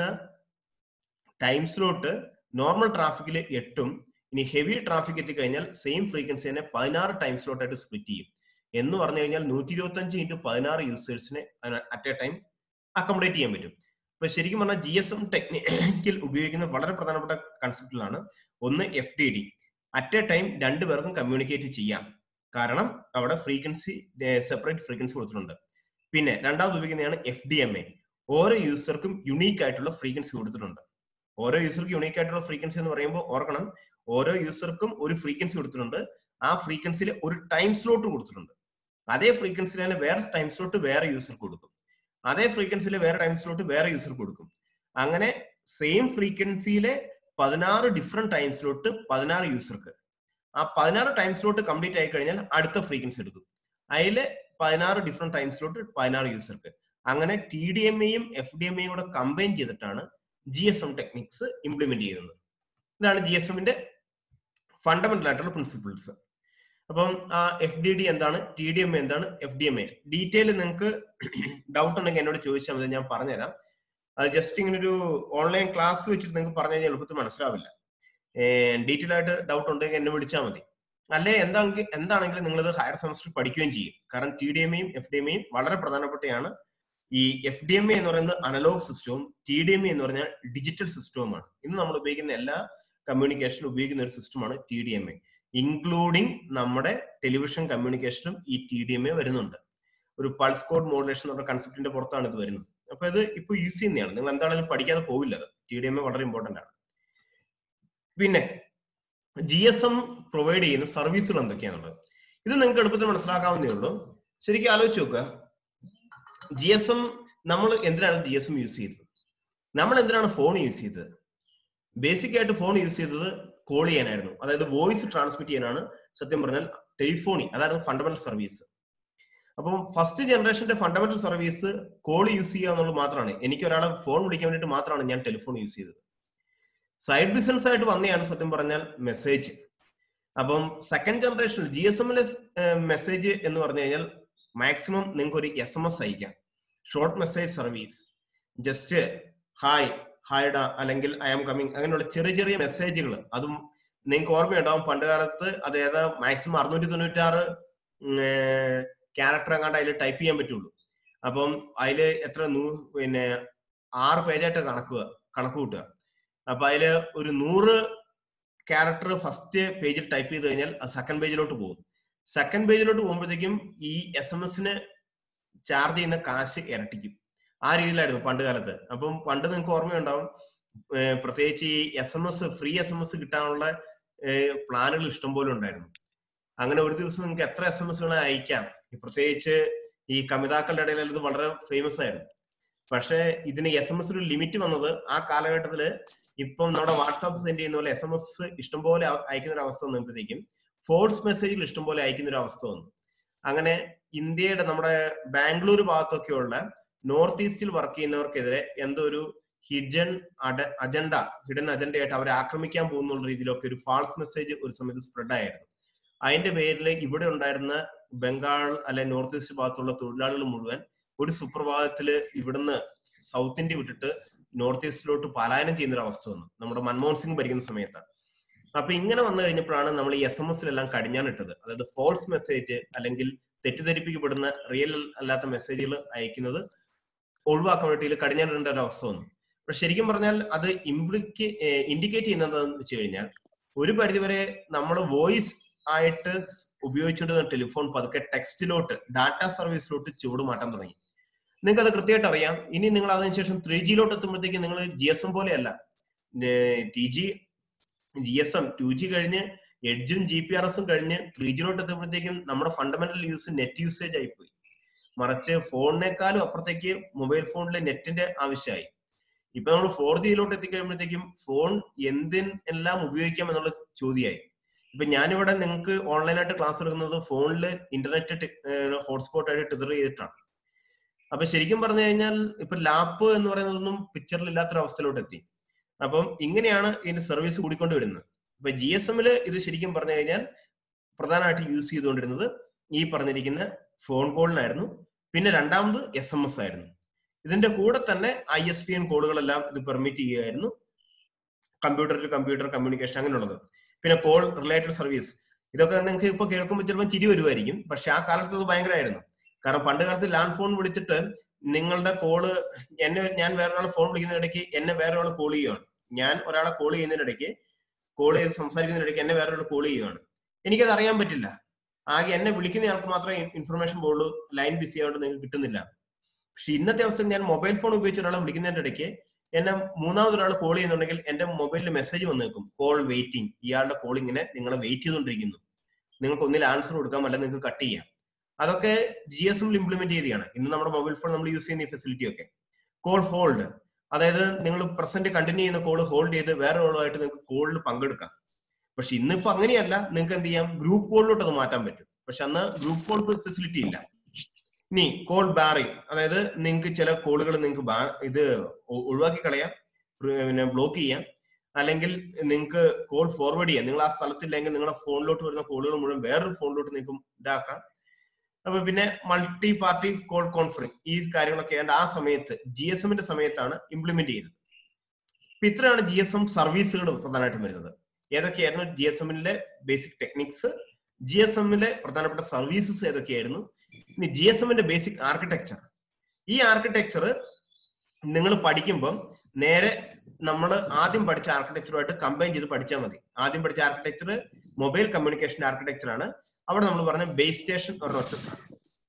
ടൈം സ്ലോട്ട് നോർമൽ ട്രാഫിക്കിൽ എട്ടും ഇനി ഹെവി ട്രാഫിക് എത്തിക്കഴിഞ്ഞാൽ സെയിം ഫ്രീക്വൻസി തന്നെ പതിനാറ് ടൈം സ്ലോട്ട് ആയിട്ട് സ്പ്ലിറ്റ് ചെയ്യും എന്ന് പറഞ്ഞു കഴിഞ്ഞാൽ നൂറ്റി ഇരുപത്തി അഞ്ച് ഇൻറ്റു പതിനാറ് യൂസേഴ്സിനെ അറ്റ് എ ടൈം അക്കോമഡേറ്റ് ചെയ്യാൻ പറ്റും ഇപ്പൊ ശരിക്കും പറഞ്ഞാൽ ജി എസ് എം ടെക്നിക്കിൽ ഉപയോഗിക്കുന്ന വളരെ പ്രധാനപ്പെട്ട കൺസെപ്റ്റിലാണ് ഒന്ന് F D D at a time രണ്ടുപേർക്കും കമ്മ്യൂണിക്കേറ്റ് ചെയ്യാം കാരണം അവിടെ ഫ്രീക്വൻസി സെപ്പറേറ്റ് ഫ്രീക്വൻസി കൊടുത്തിട്ടുണ്ട് പിന്നെ രണ്ടാമത് ഉപയോഗിക്കുന്നതാണ് എഫ് ഡി എം എ ഓരോ യൂസർക്കും യുണീക്ക് ആയിട്ടുള്ള ഫ്രീക്വൻസി കൊടുത്തിട്ടുണ്ട് ഓരോ യൂസർക്കും യുണീക്ക് ആയിട്ടുള്ള ഫ്രീക്വൻസി എന്ന് പറയുമ്പോൾ ഓർക്കണം ഓരോ യൂസർക്കും ഒരു ഫ്രീക്വൻസി കൊടുത്തിട്ടുണ്ട് ആ ഫ്രീക്വൻസിയിൽ ഒരു ടൈം സ്ലോട്ട് കൊടുത്തിട്ടുണ്ട് അതേ ഫ്രീക്വൻസിയിൽ തന്നെ വേറെ ടൈം സ്ലോട്ട് വേറെ യൂസർക്ക് കൊടുക്കും അതേ ഫ്രീക്വൻസിയിൽ വേറെ ടൈം സ്ലോട്ട് വേറെ യൂസർക്ക് കൊടുക്കും അങ്ങനെ സെയിം ഫ്രീക്വൻസിയിലെ പതിനാറ് ഡിഫറെന്റ് ടൈം സ്ലോട്ട് പതിനാറ് യൂസർക്ക് ആ പതിനാറ് ടൈം സ്ലോട്ട് കംപ്ലീറ്റ് ആയി കഴിഞ്ഞാൽ അടുത്ത ഫ്രീക്വൻസി എടുക്കും അതിൽ പതിനാറ് ഡിഫറെന്റ് ടൈം സ്ലോട്ട് പതിനാറ് യൂസർക്ക് അങ്ങനെ ടി ഡി എം എയും എഫ് ഡി എം എയും കൂടെ കമ്പൈൻ ചെയ്തിട്ടാണ് G S M techniques implement ചെയ്യുന്നത് ഇതാണ് ജി എസ് എമ്മിന്റെ ഫണ്ടമെന്റൽ ആയിട്ടുള്ള പ്രിൻസിപ്പിൾസ് അപ്പം ആ എഫ് ഡി ഡി എന്താണ് ടി ഡി എം എന്താണ് F D M A detail നിങ്ങൾക്ക് ഡൗട്ട് ഉണ്ടെങ്കിൽ എന്നോട് ചോദിച്ചാൽ മതി ഞാൻ പറഞ്ഞുതരാം അത് ജസ്റ്റ് ഇങ്ങനെ ഒരു ഓൺലൈൻ ക്ലാസ് വെച്ചിട്ട് നിങ്ങൾക്ക് പറഞ്ഞു കഴിഞ്ഞാൽ എളുപ്പത്തിൽ മനസ്സിലാവില്ല ഡീറ്റെയിൽ ആയിട്ട് ഡൗട്ട് ഉണ്ടെങ്കിൽ എന്നെ വിളിച്ചാൽ മതി അല്ലെ എന്താണെങ്കിൽ എന്താണെങ്കിലും നിങ്ങളിത് ഹയർ സെമസ്റ്റർ പഠിക്കുകയും ചെയ്യും കാരണം ടി ഡി എം എയും എഫ് ഡി എം എയും വളരെ പ്രധാനപ്പെട്ടയാണ് ഈ എഫ് ഡി എം എ എന്ന് പറയുന്നത് അനലോഗ് സിസ്റ്റവും ടി ഡി എം എ എന്ന് പറഞ്ഞാൽ ഡിജിറ്റൽ സിസ്റ്റവുമാണ് ഇന്ന് നമ്മൾ ഉപയോഗിക്കുന്ന എല്ലാ കമ്മ്യൂണിക്കേഷനും ഉപയോഗിക്കുന്ന ഒരു സിസ്റ്റമാണ് T D M A including നമ്മുടെ ടെലിവിഷൻ കമ്മ്യൂണിക്കേഷനും ഈ ടി ഡി എം എ വരുന്നുണ്ട് ഒരു പൾസ് കോഡ് മോഡുലേഷൻ എന്ന കൺസെപ്റ്റിന്റെ പുറത്താണ് ഇത് വരുന്നത് അപ്പൊ ഇത് ഇപ്പൊ യൂസ് ചെയ്യുന്നതാണ് നിങ്ങൾ എന്താണെങ്കിലും പഠിക്കാതെ പോവില്ല അത് ടി ഡി എം എ വളരെ ഇമ്പോർട്ടന്റ് ആണ് പിന്നെ ജി എസ് എം പ്രൊവൈഡ് ചെയ്യുന്ന സർവീസുകൾ എന്തൊക്കെയാണുള്ളത് ഇത് നിങ്ങൾക്ക് എളുപ്പത്തിൽ മനസ്സിലാക്കാവുന്നേ ഉള്ളൂ ശരിക്കും ആലോചിച്ച് നോക്കുക ജി എസ് എം നമ്മൾ എന്തിനാണ് ജി എസ് എം യൂസ് ചെയ്തത് നമ്മൾ എന്തിനാണ് ഫോൺ യൂസ് ചെയ്തത് ബേസിക് ആയിട്ട് ഫോൺ യൂസ് ചെയ്തത് കോൾ ചെയ്യാനായിരുന്നു അതായത് വോയിസ് ട്രാൻസ്മിറ്റ് ചെയ്യാനാണ് സത്യം പറഞ്ഞാൽ ടെലിഫോണി അതായിരുന്നു ഫണ്ടമെന്റൽ സർവീസ് അപ്പം ഫസ്റ്റ് ജനറേഷന്റെ ഫണ്ടമെന്റൽ സർവീസ് കോൾ യൂസ് ചെയ്യുക എന്നുള്ളത് മാത്രമാണ് എനിക്ക് ഒരാളെ ഫോൺ വിളിക്കാൻ വേണ്ടിയിട്ട് മാത്രമാണ് ഞാൻ ടെലിഫോൺ യൂസ് ചെയ്തത് സൈഡ് ബിസിനസ് ആയിട്ട് വന്നെയാണ് സത്യം പറഞ്ഞാൽ മെസ്സേജ് അപ്പം സെക്കൻഡ് ജനറേഷനിൽ ജി എസ് എമ്മിലെ മെസ്സേജ് എന്ന് പറഞ്ഞു കഴിഞ്ഞാൽ മാക്സിമം നിങ്ങൾക്ക് ഒരു എസ് എം എസ് അയക്കാം short message service just hi hi ഡാ അല്ലെങ്കിൽ ഐ ആം കമ്മിങ് അങ്ങനെയുള്ള ചെറിയ ചെറിയ മെസ്സേജുകൾ അതും നിങ്ങൾക്ക് ഓർമ്മയുണ്ടാവും പണ്ട് കാലത്ത് അത് ഏതാ മാക്സിമം അറുന്നൂറ്റി തൊണ്ണൂറ്റാറ് ക്യാരക്ടർ എങ്ങാണ്ട് അതിൽ ടൈപ്പ് ചെയ്യാൻ പറ്റുള്ളൂ അപ്പം അതിൽ എത്ര നൂ പിന്നെ ആറ് പേജായിട്ട് കണക്കുക കണക്ക് കൂട്ടുക അപ്പൊ അതില് ഒരു നൂറ് ക്യാരക്ടർ ഫസ്റ്റ് പേജിൽ ടൈപ്പ് ചെയ്ത് കഴിഞ്ഞാൽ സെക്കൻഡ് പേജിലോട്ട് പോകും സെക്കൻഡ് പേജിലോട്ട് പോകുമ്പോഴത്തേക്കും ഈ എസ് എം എസിന് ചാർജ് ചെയ്യുന്ന കാശ് ഇരട്ടിക്കും ആ രീതിയിലായിരുന്നു പണ്ട് കാലത്ത് അപ്പം പണ്ട് നിങ്ങൾക്ക് ഓർമ്മയുണ്ടാവും ഏർ പ്രത്യേകിച്ച് ഈ S M S free S M S കിട്ടാനുള്ള പ്ലാനുകൾ ഇഷ്ടംപോലെ ഉണ്ടായിരുന്നു അങ്ങനെ ഒരു ദിവസം നിങ്ങൾക്ക് എത്ര എസ് എം എസുകൾ അയക്കാം ഈ പ്രത്യേകിച്ച് ഈ കമിതാക്കളുടെ ഇടയിൽ ഇത് വളരെ ഫേമസ് ആയിരുന്നു പക്ഷേ ഇതിന് എസ് എം എസ് ഒരു ലിമിറ്റ് വന്നത് ആ കാലഘട്ടത്തില് ഇപ്പം നമ്മുടെ വാട്സാപ്പ് സെൻഡ് ചെയ്യുന്ന പോലെ എസ് എം എസ് ഇഷ്ടംപോലെ അ- അയക്കുന്ന ഒരു അവസ്ഥ വന്നപ്പോഴത്തേക്കും ഫോഴ്സ് മെസ്സേജുകൾ ഇഷ്ടംപോലെ അയക്കുന്ന ഒരു അവസ്ഥ വന്നു അങ്ങനെ ഇന്ത്യയുടെ നമ്മുടെ ബാംഗ്ലൂർ ഭാഗത്തൊക്കെയുള്ള നോർത്ത് ഈസ്റ്റിൽ വർക്ക് ചെയ്യുന്നവർക്കെതിരെ എന്തോ ഒരു ഹിഡൻ അജണ്ട ഹിഡൻ അജണ്ടയായിട്ട് അവരെ ആക്രമിക്കാൻ പോകുന്നുള്ള രീതിയിലൊക്കെ ഒരു ഫാൾസ് മെസ്സേജ് ഒരു സമയത്ത് സ്പ്രെഡ് ആയിരുന്നു അതിന്റെ പേരിൽ ഇവിടെ ഉണ്ടായിരുന്ന ബംഗാൾ അല്ലെ നോർത്ത് ഈസ്റ്റ് ഭാഗത്തുള്ള തൊഴിലാളികൾ മുഴുവൻ ഒരു സുപ്രഭാതത്തില് ഇവിടുന്ന് സൗത്ത് ഇന്ത്യ വിട്ടിട്ട് നോർത്ത് ഈസ്റ്റിലോട്ട് പലായനം ചെയ്യുന്ന ഒരു അവസ്ഥ വന്നു നമ്മുടെ മൻമോഹൻ സിംഗ് ഭരിക്കുന്ന സമയത്താണ് അപ്പൊ ഇങ്ങനെ വന്നു കഴിഞ്ഞപ്പോഴാണ് നമ്മൾ ഈ എസ് എം എസിലെല്ലാം കടിഞ്ഞാണിട്ടത് അതായത് ഫോൾസ് മെസ്സേജ് അല്ലെങ്കിൽ തെറ്റിദ്ധരിപ്പിക്കപ്പെടുന്ന റിയൽ അല്ലാത്ത മെസ്സേജുകൾ അയക്കുന്നത് ഒഴിവാക്കാൻ വേണ്ടിയിട്ട് കടിഞ്ഞാണിടേണ്ട ഒരു അവസ്ഥ വന്നു പക്ഷെ ശരിക്കും പറഞ്ഞാൽ അത് ഇംപ്ലിക്ക് ഇൻഡിക്കേറ്റ് ചെയ്യുന്നത് എന്താണെന്ന് വെച്ച് കഴിഞ്ഞാൽ ഒരു പരിധിവരെ നമ്മൾ വോയിസ് ആയിട്ട് ഉപയോഗിച്ചുകൊണ്ടിരുന്ന ടെലിഫോൺ പതുക്കെ ടെക്സ്റ്റിലോട്ട് ഡാറ്റ സർവീസിലോട്ട് ചുവട് മാറ്റാൻ തുടങ്ങി നിങ്ങൾക്ക് അത് കൃത്യമായിട്ട് അറിയാം ഇനി നിങ്ങൾ അതിനുശേഷം ത്രീ ജിയിലോട്ട് എത്തുമ്പോഴത്തേക്ക് നിങ്ങൾ ജി എസ് എം പോലെയല്ല T G G S M two G കഴിഞ്ഞ് എഡ്ജും ജി പി ആർ എസും കഴിഞ്ഞ് ത്രീ ജിയിലോട്ട് എത്തുമ്പോഴത്തേക്കും നമ്മുടെ ഫണ്ടമെന്റൽ യൂസ് നെറ്റ് യൂസേജ് ആയിപ്പോയി മറിച്ച് ഫോണിനേക്കാളും അപ്പുറത്തേക്ക് മൊബൈൽ ഫോണിൽ നെറ്റിന്റെ ആവശ്യമായി ഇപ്പൊ നമ്മൾ ഫോർ ജിയിലോട്ട് എത്തിക്കഴിയുമ്പോഴത്തേക്കും ഫോൺ എന്തിൻ എല്ലാം ഉപയോഗിക്കാം എന്നുള്ള ചോദ്യമായി ഇപ്പൊ ഞാനിവിടെ നിങ്ങൾക്ക് ഓൺലൈനായിട്ട് ക്ലാസ് എടുക്കുന്നത് ഫോണിൽ ഇന്റർനെറ്റ് ഹോട്ട്സ്പോട്ട് ആയിട്ട് ടിതർ ചെയ്തിട്ടാണ് അപ്പൊ ശരിക്കും പറഞ്ഞു കഴിഞ്ഞാൽ ഇപ്പൊ ലാപ്പ് എന്ന് പറയുന്നതൊന്നും പിക്ചറിൽ ഇല്ലാത്തൊരു അവസ്ഥയിലോട്ട് എത്തി അപ്പം ഇങ്ങനെയാണ് ഇതിന്റെ സർവീസ് കൂടിക്കൊണ്ട് വരുന്നത് ഇപ്പൊ ജി എസ് എമ്മില് ഇത് ശരിക്കും പറഞ്ഞു കഴിഞ്ഞാൽ പ്രധാനമായിട്ട് യൂസ് ചെയ്തുകൊണ്ടിരുന്നത് ഈ പറഞ്ഞിരിക്കുന്ന ഫോൺ കോളിനായിരുന്നു പിന്നെ രണ്ടാമത് എസ് എം എസ് ആയിരുന്നു ഇതിന്റെ കൂടെ തന്നെ ഐ എസ് പി എൻ കോളുകളെല്ലാം ഇത് പെർമിറ്റ് ചെയ്യുകയായിരുന്നു കമ്പ്യൂട്ടർ ടു കമ്പ്യൂട്ടർ കമ്മ്യൂണിക്കേഷൻ അങ്ങനെയുള്ളത് പിന്നെ കോൾ റിലേറ്റഡ് സർവീസ് ഇതൊക്കെ നിങ്ങൾക്ക് ഇപ്പൊ കേൾക്കുമ്പോൾ ചിലപ്പോൾ ചിരി വരുമായിരിക്കും പക്ഷെ ആ കാലത്ത് അത് ഭയങ്കരമായിരുന്നു കാരണം പണ്ട് കാലത്ത് ലാൻഡ് ഫോൺ വിളിച്ചിട്ട് നിങ്ങളുടെ കോള് എന്നെ ഞാൻ വേറൊരാളെ ഫോൺ വിളിക്കുന്നതിനിടയ്ക്ക് എന്നെ വേറെ ഒരാൾ കോൾ ചെയ്യുകയാണ് ഞാൻ ഒരാളെ കോൾ ചെയ്യുന്നതിനിടയ്ക്ക് കോൾ ചെയ്ത് സംസാരിക്കുന്നതിനിടയ്ക്ക് എന്നെ വേറെ ഒരാൾ കോൾ ചെയ്യുകയാണ് എനിക്കത് അറിയാൻ പറ്റില്ല ആകെ എന്നെ വിളിക്കുന്ന ആൾക്ക് മാത്രമേ ഇൻഫർമേഷൻ പോകുള്ളൂ ലൈൻ ബിസി ആയതുകൊണ്ട് നിങ്ങൾക്ക് കിട്ടുന്നില്ല പക്ഷെ ഇന്നത്തെ അവസ്ഥയിൽ ഞാൻ മൊബൈൽ ഫോൺ ഉപയോഗിച്ച് ഒരാളെ വിളിക്കുന്നതിന്റെ ഇടയ്ക്ക് എന്നെ മൂന്നാമത് ഒരാൾ കോൾ ചെയ്യുന്നുണ്ടെങ്കിൽ എന്റെ മൊബൈലിൽ മെസ്സേജ് വന്ന് നിൽക്കും കോൾ വെയിറ്റിംഗ് ഇയാളുടെ കോൾ ഇങ്ങനെ നിങ്ങളെ വെയിറ്റ് ചെയ്തുകൊണ്ടിരിക്കുന്നു നിങ്ങൾക്ക് ഒന്നിൽ ആൻസർ കൊടുക്കാം അല്ലെങ്കിൽ നിങ്ങൾക്ക് കട്ട് ചെയ്യാം അതൊക്കെ ജി എസ് എമ്മിൽ ഇംപ്ലിമെന്റ് ചെയ്തതാണ് ഇന്ന് നമ്മുടെ മൊബൈൽ ഫോൺ നമ്മൾ യൂസ് ചെയ്യുന്ന ഈ ഫെസിലിറ്റി ഒക്കെ കോൾ ഹോൾഡ് അതായത് നിങ്ങൾ പ്രസന്റ് കണ്ടിന്യൂ ചെയ്യുന്ന കോൾ ഹോൾഡ് ചെയ്ത് വേറെ ഒരാളായിട്ട് നിങ്ങൾക്ക് കോളിൽ പങ്കെടുക്കാം പക്ഷെ ഇന്നിപ്പോ അങ്ങനെയല്ല നിങ്ങൾക്ക് എന്ത് ചെയ്യാം ഗ്രൂപ്പ് കോളിലോട്ട് അത് മാറ്റാൻ പറ്റും പക്ഷെ അന്ന് ഗ്രൂപ്പ് കോൾ ഫെസിലിറ്റി ഇല്ല ഇനി കോൾ ബാറിംഗ് അതായത് നിങ്ങൾക്ക് ചില കോളുകൾ നിങ്ങൾക്ക് ഇത് ഒ- ഒഴിവാക്കി കളയാം പിന്നെ ബ്ലോക്ക് ചെയ്യാം അല്ലെങ്കിൽ നിങ്ങൾക്ക് കോൾ ഫോർവേഡ് ചെയ്യാം നിങ്ങൾ ആ സ്ഥലത്തില്ലെങ്കിൽ നിങ്ങളുടെ ഫോണിലോട്ട് വരുന്ന കോളുകൾ മുഴുവൻ വേറൊരു ഫോണിലോട്ട് നിങ്ങൾക്ക് ഇതാക്കാം അപ്പൊ പിന്നെ മൾട്ടി പാർട്ടി കോൾ കോൺഫറൻസ് ഈ കാര്യങ്ങളൊക്കെ ആണ്ട് ആ സമയത്ത് ജി എസ് എമ്മിന്റെ സമയത്താണ് ഇംപ്ലിമെന്റ് ചെയ്യുന്നത് അപ്പൊ ഇത്രയാണ് ജി എസ് എം സർവീസുകൾ പ്രധാനമായിട്ടും വരുന്നത് ഏതൊക്കെയായിരുന്നു ജി എസ് എമ്മിലെ ബേസിക് ടെക്നിക്സ് ജി എസ് എമ്മിലെ പ്രധാനപ്പെട്ട സർവീസസ് ഏതൊക്കെയായിരുന്നു ഇനി ജി എസ് എമ്മിന്റെ ബേസിക് ആർക്കിടെക്ചർ ഈ ആർക്കിടെക്ചർ നിങ്ങൾ പഠിക്കുമ്പം നേരെ നമ്മൾ ആദ്യം പഠിച്ച ആർക്കിടെക്ചറുമായിട്ട് കമ്പൈൻ ചെയ്ത് പഠിച്ചാൽ മതി ആദ്യം പഠിച്ച ആർക്കിടെക്ചർ മൊബൈൽ കമ്മ്യൂണിക്കേഷൻ ആർക്കിടെക്ചർ ആണ് അവിടെ നമ്മൾ പറഞ്ഞ ബേസ് സ്റ്റേഷൻ ഒരൊറ്റ സാധനം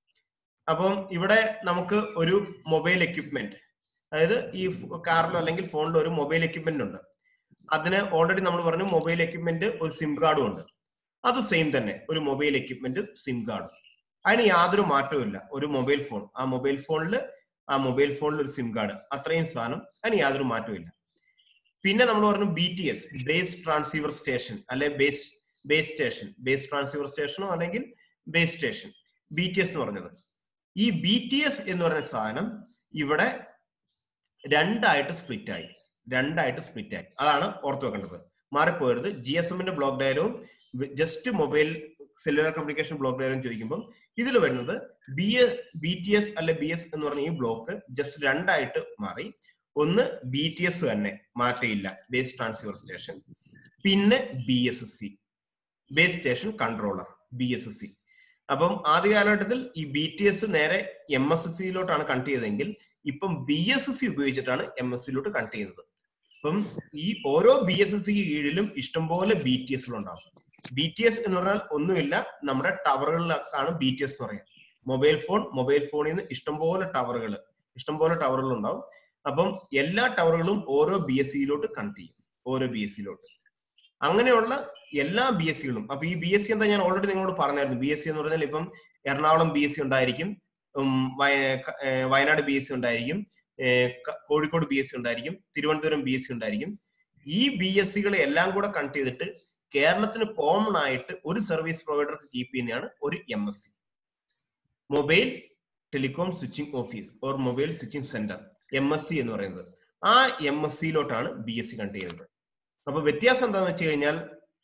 അപ്പം ഇവിടെ നമുക്ക് ഒരു മൊബൈൽ എക്യുപ്മെന്റ് അതായത് ഈ കാറിലോ അല്ലെങ്കിൽ ഫോണിലോ ഒരു മൊബൈൽ എക്യുപ്മെന്റ് ഉണ്ട് അതിന് ഓൾറെഡി നമ്മൾ പറഞ്ഞു മൊബൈൽ എക്യുപ്മെന്റ് ഒരു സിം കാർഡും ഉണ്ട് അത് സെയിം തന്നെ ഒരു മൊബൈൽ എക്യുപ്മെന്റ് സിം കാർഡും അതിന് യാതൊരു മാറ്റവും ഇല്ല ഒരു മൊബൈൽ ഫോൺ ആ മൊബൈൽ ഫോണിൽ ആ മൊബൈൽ ഫോണിൽ ഒരു സിം കാർഡ് അത്രയും സാധനം അതിന് യാതൊരു മാറ്റവും ഇല്ല പിന്നെ നമ്മൾ പറഞ്ഞു B T S base transceiver station അല്ലെ base base station base transceiver സ്റ്റേഷനോ അല്ലെങ്കിൽ base station B T S എന്ന് പറഞ്ഞത് ഈ ബി ടി എസ് എന്ന് പറയുന്ന സാധനം ഇവിടെ രണ്ടായിട്ട് സ്പ്ലിറ്റ് ആയി രണ്ടായിട്ട് സ്പ്ലിറ്റ് ആയി അതാണ് ഓർത്ത് വെക്കേണ്ടത് മാറിപ്പോയത് ജി എസ് എമ്മിന്റെ ബ്ലോക്ക് ഡയലവും just mobile cellular communication block ഡയലും ചോദിക്കുമ്പോൾ ഇതിൽ വരുന്നത് B S B T S അല്ലെ ബി എസ് എന്ന് പറഞ്ഞ ഈ ബ്ലോക്ക് ജസ്റ്റ് രണ്ടായിട്ട് മാറി ഒന്ന് ബി ടി എസ് തന്നെ മാറ്റയില്ല ബേസ് ട്രാൻസ്ഫർ സ്റ്റേഷൻ പിന്നെ B S S C base station controller B S S C അപ്പം ആദ്യ കാലഘട്ടത്തിൽ ഈ ബി ടി എസ് നേരെ എം എസ് എസ് സിയിലോട്ടാണ് കണക്ട് ചെയ്തതെങ്കിൽ ഇപ്പം ബി എസ് എസ് സി ഉപയോഗിച്ചിട്ടാണ് എം എസ് സിയിലോട്ട് കണക്ട് ചെയ്യുന്നത് അപ്പം ഈ ഓരോ ബി എസ് എസ് സിക്ക് കീഴിലും ഇഷ്ടംപോലെ ബി ടി എസ് ഉണ്ടാവും ബി ടി എസ് എന്ന് പറഞ്ഞാൽ ഒന്നുമില്ല നമ്മുടെ ടവറുകളിലാണ് ബി ടി എസ് എന്ന് പറയാം മൊബൈൽ ഫോൺ മൊബൈൽ ഫോണിൽ നിന്ന് ഇഷ്ടംപോലെ ടവറുകൾ ഇഷ്ടംപോലെ ടവറുകൾ ഉണ്ടാവും അപ്പം എല്ലാ ടവറുകളും ഓരോ ബി എസ് സിയിലോട്ട് കണക്ട് ചെയ്യും ഓരോ ബി എസ് സിയിലോട്ട് അങ്ങനെയുള്ള എല്ലാ ബി എസ് സികളും അപ്പൊ ഈ ബി എസ് സി എന്താ ഞാൻ ഓൾറെഡി നിങ്ങളോട് പറഞ്ഞായിരുന്നു ബി എസ് സി എന്ന് പറഞ്ഞാൽ ഇപ്പം എറണാകുളം ബി എസ് സി ഉണ്ടായിരിക്കും ഉം, വയ- ക- ഏ, വയനാട് ബി എസ് സി ഉണ്ടായിരിക്കും ഏ, ക- കോഴിക്കോട് ബി എസ് സി ഉണ്ടായിരിക്കും തിരുവനന്തപുരം ബി എസ് സി ഉണ്ടായിരിക്കും ഈ ബി എസ് സികളെ എല്ലാം കൂടെ കണക്ട് ചെയ്തിട്ട് കേരളത്തിന് കോമൺ ആയിട്ട് ഒരു സർവീസ് പ്രൊവൈഡർക്ക് കീപ്പ് ചെയ്യുന്നതാണ് ഒരു M S C mobile telecom switching office or mobile switching center M S C എന്ന് പറയുന്നത് ആ എം എസ് സിയിലോട്ടാണ് ബി എസ് സി കണക്ട് ചെയ്യുന്നത് അപ്പൊ വ്യത്യാസം എന്താണെന്ന് വെച്ച് കഴിഞ്ഞാൽ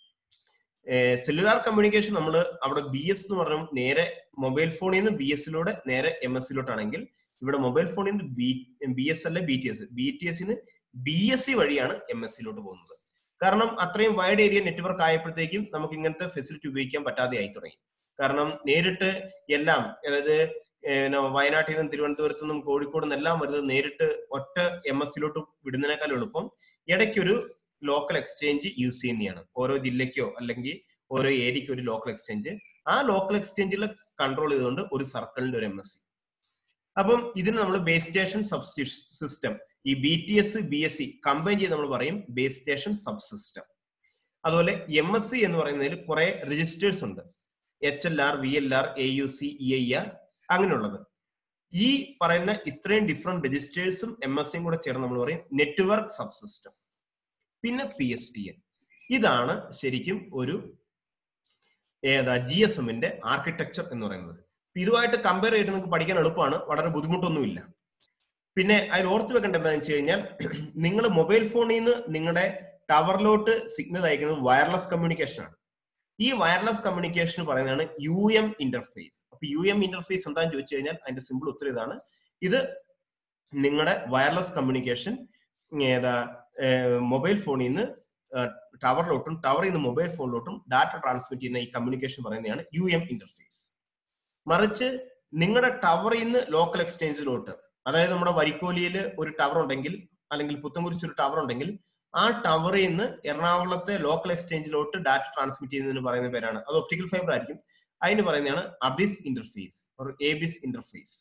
സെല്ലുലാർ കമ്മ്യൂണിക്കേഷൻ നമ്മൾ അവിടെ ബി എസ് എന്ന് പറഞ്ഞ നേരെ മൊബൈൽ ഫോണിൽ നിന്ന് ബി എസിലൂടെ നേരെ എം എസ് സിയിലോട്ടാണെങ്കിൽ ഇവിടെ മൊബൈൽ ഫോണിൽ നിന്ന് ബി ബി എസ് അല്ല B T S B T എസിന് ബി എസ് സി വഴിയാണ് എം എസ് സിയിലോട്ട് പോകുന്നത് കാരണം അത്രയും വൈഡ് ഏരിയ നെറ്റ്വർക്ക് ആയപ്പോഴത്തേക്കും നമുക്ക് ഇങ്ങനത്തെ ഫെസിലിറ്റി ഉപയോഗിക്കാൻ പറ്റാതെ ആയി തുടങ്ങി കാരണം നേരിട്ട് എല്ലാം അതായത് ഏഹ് വയനാട്ടിൽ നിന്നും തിരുവനന്തപുരത്തു നിന്നും കോഴിക്കോട് നിന്നും എല്ലാം വരുന്നത് നേരിട്ട് ഒറ്റ എം എസ് സിയിലോട്ട് വിടുന്നതിനേക്കാൾ എളുപ്പം ഇടയ്ക്കൊരു ലോക്കൽ എക്സ്ചേഞ്ച് യൂസ് ചെയ്യുന്നതാണ് ഓരോ ജില്ലയ്ക്കോ അല്ലെങ്കിൽ ഓരോ ഏരിയയ്ക്കോ ഒരു ലോക്കൽ എക്സ്ചേഞ്ച് ആ ലോക്കൽ എക്സ്ചേഞ്ചിൽ കൺട്രോൾ ചെയ്തുകൊണ്ട് ഒരു സർക്കിളിന്റെ ഒരു എം എസ് സി അപ്പം ഇതിന് നമ്മൾ ബേസ് സ്റ്റേഷൻ സബ്സ്റ്റിറ്റ്യൂഷൻ സിസ്റ്റം ഈ B T S B S C combine ചെയ്ത് നമ്മൾ പറയും ബേസ് സ്റ്റേഷൻ സബ് സിസ്റ്റം അതുപോലെ എം എസ് സി എന്ന് പറയുന്നതിൽ കുറെ രജിസ്റ്റേഴ്സ് ഉണ്ട് H L R V L R A U C E I R അങ്ങനെയുള്ളത് ഈ പറയുന്ന ഇത്രയും ഡിഫറെന്റ് രജിസ്റ്റേഴ്സും എം എസ് സിയും കൂടെ ചേർന്ന് നമ്മൾ പറയും നെറ്റ്വർക്ക് സബ് സിസ്റ്റം പിന്നെ പി എസ് ടി എൻ ഇതാണ് ശരിക്കും ഒരു ഏതാ ജി എസ് എമ്മിന്റെ ആർക്കിടെക്ചർ എന്ന് പറയുന്നത് ഇതുമായിട്ട് കമ്പയർ ചെയ്തിട്ട് നിങ്ങൾക്ക് പഠിക്കാൻ എളുപ്പമാണ് വളരെ ബുദ്ധിമുട്ടൊന്നുമില്ല പിന്നെ അതിൽ ഓർത്ത് വെക്കേണ്ടത് എന്താണെന്ന് വെച്ച് കഴിഞ്ഞാൽ നിങ്ങൾ മൊബൈൽ ഫോണിൽ നിന്ന് നിങ്ങളുടെ ടവറിലോട്ട് സിഗ്നൽ അയക്കുന്നത് വയർലെസ് കമ്മ്യൂണിക്കേഷൻ ആണ് ഈ വയർലെസ് കമ്മ്യൂണിക്കേഷൻ പറയുന്നതാണ് യു എം ഇന്റർഫേസ് അപ്പൊ യു എം ഇന്റർഫേസ് എന്താണെന്ന് ചോദിച്ചു കഴിഞ്ഞാൽ അതിന്റെ സിമ്പിൾ ഉത്തരം ഇതാണ് ഇത് നിങ്ങളുടെ വയർലെസ് കമ്മ്യൂണിക്കേഷൻ ഏതാ മൊബൈൽ ഫോണിൽ നിന്ന് ടവറിലോട്ടും ടവറിൽ നിന്ന് മൊബൈൽ ഫോണിലോട്ടും ഡാറ്റ ട്രാൻസ്മിറ്റ് ചെയ്യുന്ന ഈ കമ്മ്യൂണിക്കേഷൻ പറയുന്നതാണ് യു എം ഇന്റർഫേസ് മറിച്ച് നിങ്ങളുടെ ടവറിൽ നിന്ന് ലോക്കൽ എക്സ്ചേഞ്ചിലോട്ട് അതായത് നമ്മുടെ വരിക്കോലിയിൽ ഒരു ടവർ ഉണ്ടെങ്കിൽ അല്ലെങ്കിൽ പുത്തൻകുരിച്ച് ഒരു ടവർ ഉണ്ടെങ്കിൽ ആ ടവറിൽ നിന്ന് എറണാകുളത്തെ ലോക്കൽ എക്സ്ചേഞ്ചിലോട്ട് ഡാറ്റ ട്രാൻസ്മിറ്റ് ചെയ്യുന്നതിന് പറയുന്ന പേരാണ് അത് ഒപ്റ്റിക്കൽ ഫൈബർ ആയിരിക്കും അതിന് പറയുന്നതാണ് Abis interface or Abis interface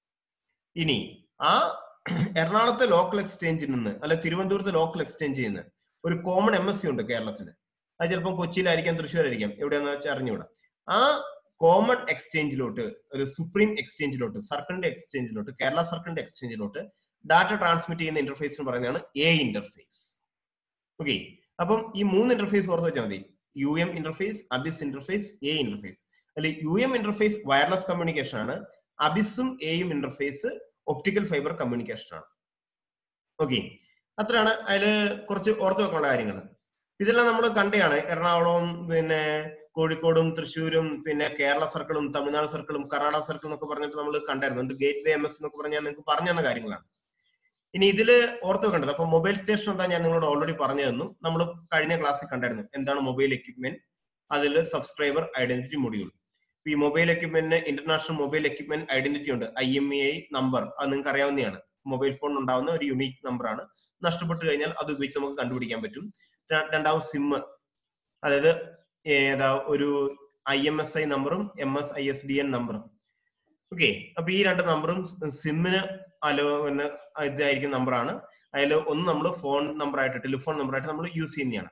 ഇനി ആ എറണാകുളത്തെ ലോക്കൽ എക്സ്ചേഞ്ചിൽ നിന്ന് അല്ലെ തിരുവനന്തപുരത്തെ ലോക്കൽ എക്സ്ചേഞ്ചിൽ നിന്ന് ഒരു കോമൺ എം എസ് സി ഉണ്ട് കേരളത്തിന് അത് ചിലപ്പം കൊച്ചിയിലായിരിക്കാം തൃശ്ശൂരായിരിക്കാം എവിടെയാന്ന് വെച്ചാൽ അറിഞ്ഞുകൂടാ ആ കോമൺ എക്സ്ചേഞ്ചിലോട്ട് ഒരു സുപ്രീം എക്സ്ചേഞ്ചിലോട്ട് സർക്കിളിന്റെ എക്സ്ചേഞ്ചിലോട്ട് കേരള സർക്കിളിന്റെ എക്സ്ചേഞ്ചിലോട്ട് ഡാറ്റ ട്രാൻസ്മിറ്റ് ചെയ്യുന്ന ഇന്റർഫേസ് എന്ന് പറയുന്നതാണ് എ ഇന്റർഫേസ് ഓക്കെ അപ്പം ഈ മൂന്ന് ഇന്റർഫേസ് ഓർത്ത് വെച്ചാൽ മതി U M interface Abis interface A interface അല്ലെ U M interface wireless communication ആണ് അബിസും എയും ഇന്റർഫേസ് ഒപ്റ്റിക്കൽ ഫൈബർ കമ്മ്യൂണിക്കേഷൻ ആണ് ഓക്കെ അത്രയാണ് അതിൽ കുറച്ച് ഓർത്ത് വെക്കാനുള്ള കാര്യങ്ങൾ ഇതെല്ലാം നമ്മൾ കണ്ടതാണ് എറണാകുളവും പിന്നെ കോഴിക്കോടും തൃശ്ശൂരും പിന്നെ കേരള സർക്കിളും തമിഴ്നാട് സർക്കിളും കർണാടക സർക്കിളും എന്നൊക്കെ പറഞ്ഞിട്ട് നമ്മൾ കണ്ടായിരുന്നു ഗേറ്റ് വേ എം എസ് എന്നൊക്കെ പറഞ്ഞാൽ നിങ്ങൾക്ക് പറഞ്ഞു തന്ന കാര്യങ്ങളാണ് ഇനി ഇതില് ഓർത്ത് വെക്കേണ്ടത് അപ്പൊ മൊബൈൽ സ്റ്റേഷൻ എന്താ ഞാൻ നിങ്ങളോട് ഓൾറെഡി പറഞ്ഞു തന്നു നമ്മൾ കഴിഞ്ഞ ക്ലാസ്സിൽ കണ്ടായിരുന്നു എന്താണ് മൊബൈൽ എക്യുപ്മെന്റ് അതിൽ സബ്സ്ക്രൈബർ ഐഡന്റിറ്റി മൊഡ്യൂൾ ഈ മൊബൈൽ എക്യുപ്മെന്റിന് ഇന്റർനാഷണൽ മൊബൈൽ എക്യുപ്മെന്റ് ഐഡന്റിറ്റി ഉണ്ട് I M E I number അത് നിങ്ങൾക്ക് അറിയാവുന്നതാണ് മൊബൈൽ ഫോൺ ഉണ്ടാവുന്ന ഒരു യുണീക് നമ്പർ ആണ് നഷ്ടപ്പെട്ടു കഴിഞ്ഞാൽ അത് ഉപയോഗിച്ച് നമുക്ക് കണ്ടുപിടിക്കാൻ പറ്റും രണ്ടാമത് സിം അതായത് ഏതാ ഒരു ഐ എം എസ് ഐ നമ്പറും M S I S D N നമ്പറും ഓക്കെ അപ്പൊ ഈ രണ്ട് നമ്പറും സിമ്മിന് അലോ പിന്നെ ഇതായിരിക്കും നമ്പറാണ് അതിൽ ഒന്ന് നമ്മൾ ഫോൺ നമ്പറായിട്ട് ടെലിഫോൺ നമ്പറായിട്ട് നമ്മൾ യൂസ് ചെയ്യുന്നതാണ്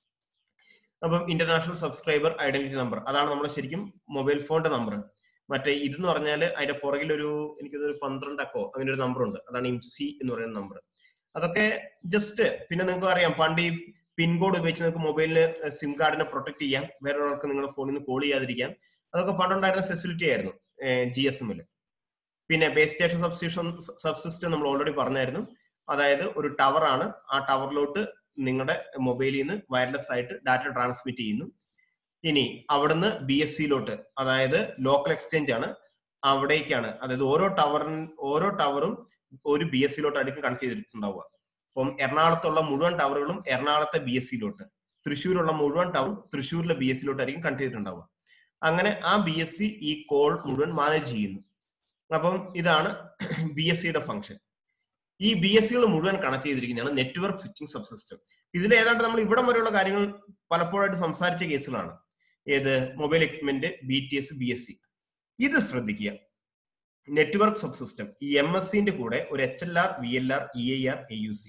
അപ്പം ഇന്റർനാഷണൽ സബ്സ്ക്രൈബർ ഐഡന്റിറ്റി നമ്പർ അതാണ് നമ്മൾ ശരിക്കും മൊബൈൽ ഫോണിന്റെ നമ്പർ മറ്റേ ഇതെന്ന് പറഞ്ഞാൽ അതിന്റെ പുറകിൽ ഒരു എനിക്കതൊരു പന്ത്രണ്ടക്കോ അങ്ങനെ ഒരു നമ്പർ ഉണ്ട് അതാണ് ഇംസി എന്ന് പറയുന്ന നമ്പർ അതൊക്കെ ജസ്റ്റ് പിന്നെ നിങ്ങൾക്ക് അറിയാം പണ്ട് ഈ പിൻകോഡ് ഉപയോഗിച്ച് നിങ്ങൾക്ക് മൊബൈലിന് സിം കാർഡിനെ പ്രൊട്ടക്ട് ചെയ്യാം വേറെ ഒരാൾക്ക് നിങ്ങളുടെ ഫോണിൽ നിന്ന് കോൾ ചെയ്യാതിരിക്കാം അതൊക്കെ പണ്ടുണ്ടായിരുന്ന ഫെസിലിറ്റി ആയിരുന്നു ജി എസ് എമ്മിൽ പിന്നെ ബേസ് സ്റ്റേഷൻ സബ്സ്റ്റിറ്റ്യൂഷൻ സബ്സിസ്റ്റം നമ്മൾ ഓൾറെഡി പറഞ്ഞായിരുന്നു അതായത് ഒരു ടവർ ആണ് ആ ടവറിലോട്ട് നിങ്ങളുടെ മൊബൈലിൽ നിന്ന് വയർലെസ് ആയിട്ട് ഡാറ്റ ട്രാൻസ്മിറ്റ് ചെയ്യുന്നു ഇനി അവിടുന്ന് ബി എസ് സിയിലോട്ട് അതായത് ലോക്കൽ എക്സ്ചേഞ്ച് ആണ് അവിടേക്കാണ് അതായത് ഓരോ ടവറിൻ ഓരോ ടവറും ഒരു ബി എസ് സിയിലോട്ടായിരിക്കും കണക്ട് ചെയ്തിട്ടുണ്ടാവുക അപ്പം എറണാകുളത്തുള്ള മുഴുവൻ ടവറുകളും എറണാകുളത്തെ ബി എസ് സിയിലോട്ട് തൃശ്ശൂരുള്ള മുഴുവൻ ടവറും തൃശ്ശൂരിലെ ബി എസ് സിയിലോട്ടായിരിക്കും കണക്ട് ചെയ്തിട്ടുണ്ടാവുക അങ്ങനെ ആ ബി എസ് സി ഈ കോൾ മുഴുവൻ മാനേജ് ചെയ്യുന്നു അപ്പം ഇതാണ് ബി എസ് സിയുടെ ഫംഗ്ഷൻ ഈ ബി എസ് സികൾ മുഴുവൻ കണക്ട് ചെയ്തിരിക്കുന്നതാണ് നെറ്റ്വർക്ക് സ്വിച്ചിങ് സബ്സിസ്റ്റം ഇതിൽ ഏതാണ്ട് നമ്മൾ ഇവിടം വരെയുള്ള കാര്യങ്ങൾ പലപ്പോഴായിട്ട് സംസാരിച്ച കേസുകളാണ് ഏത് mobile equipment B T S B S C ഇത് ശ്രദ്ധിക്കുക നെറ്റ്വർക്ക് സബ്സിസ്റ്റം ഈ എം എസ് സിന്റെ കൂടെ ഒരു H L R V L R E I R A U C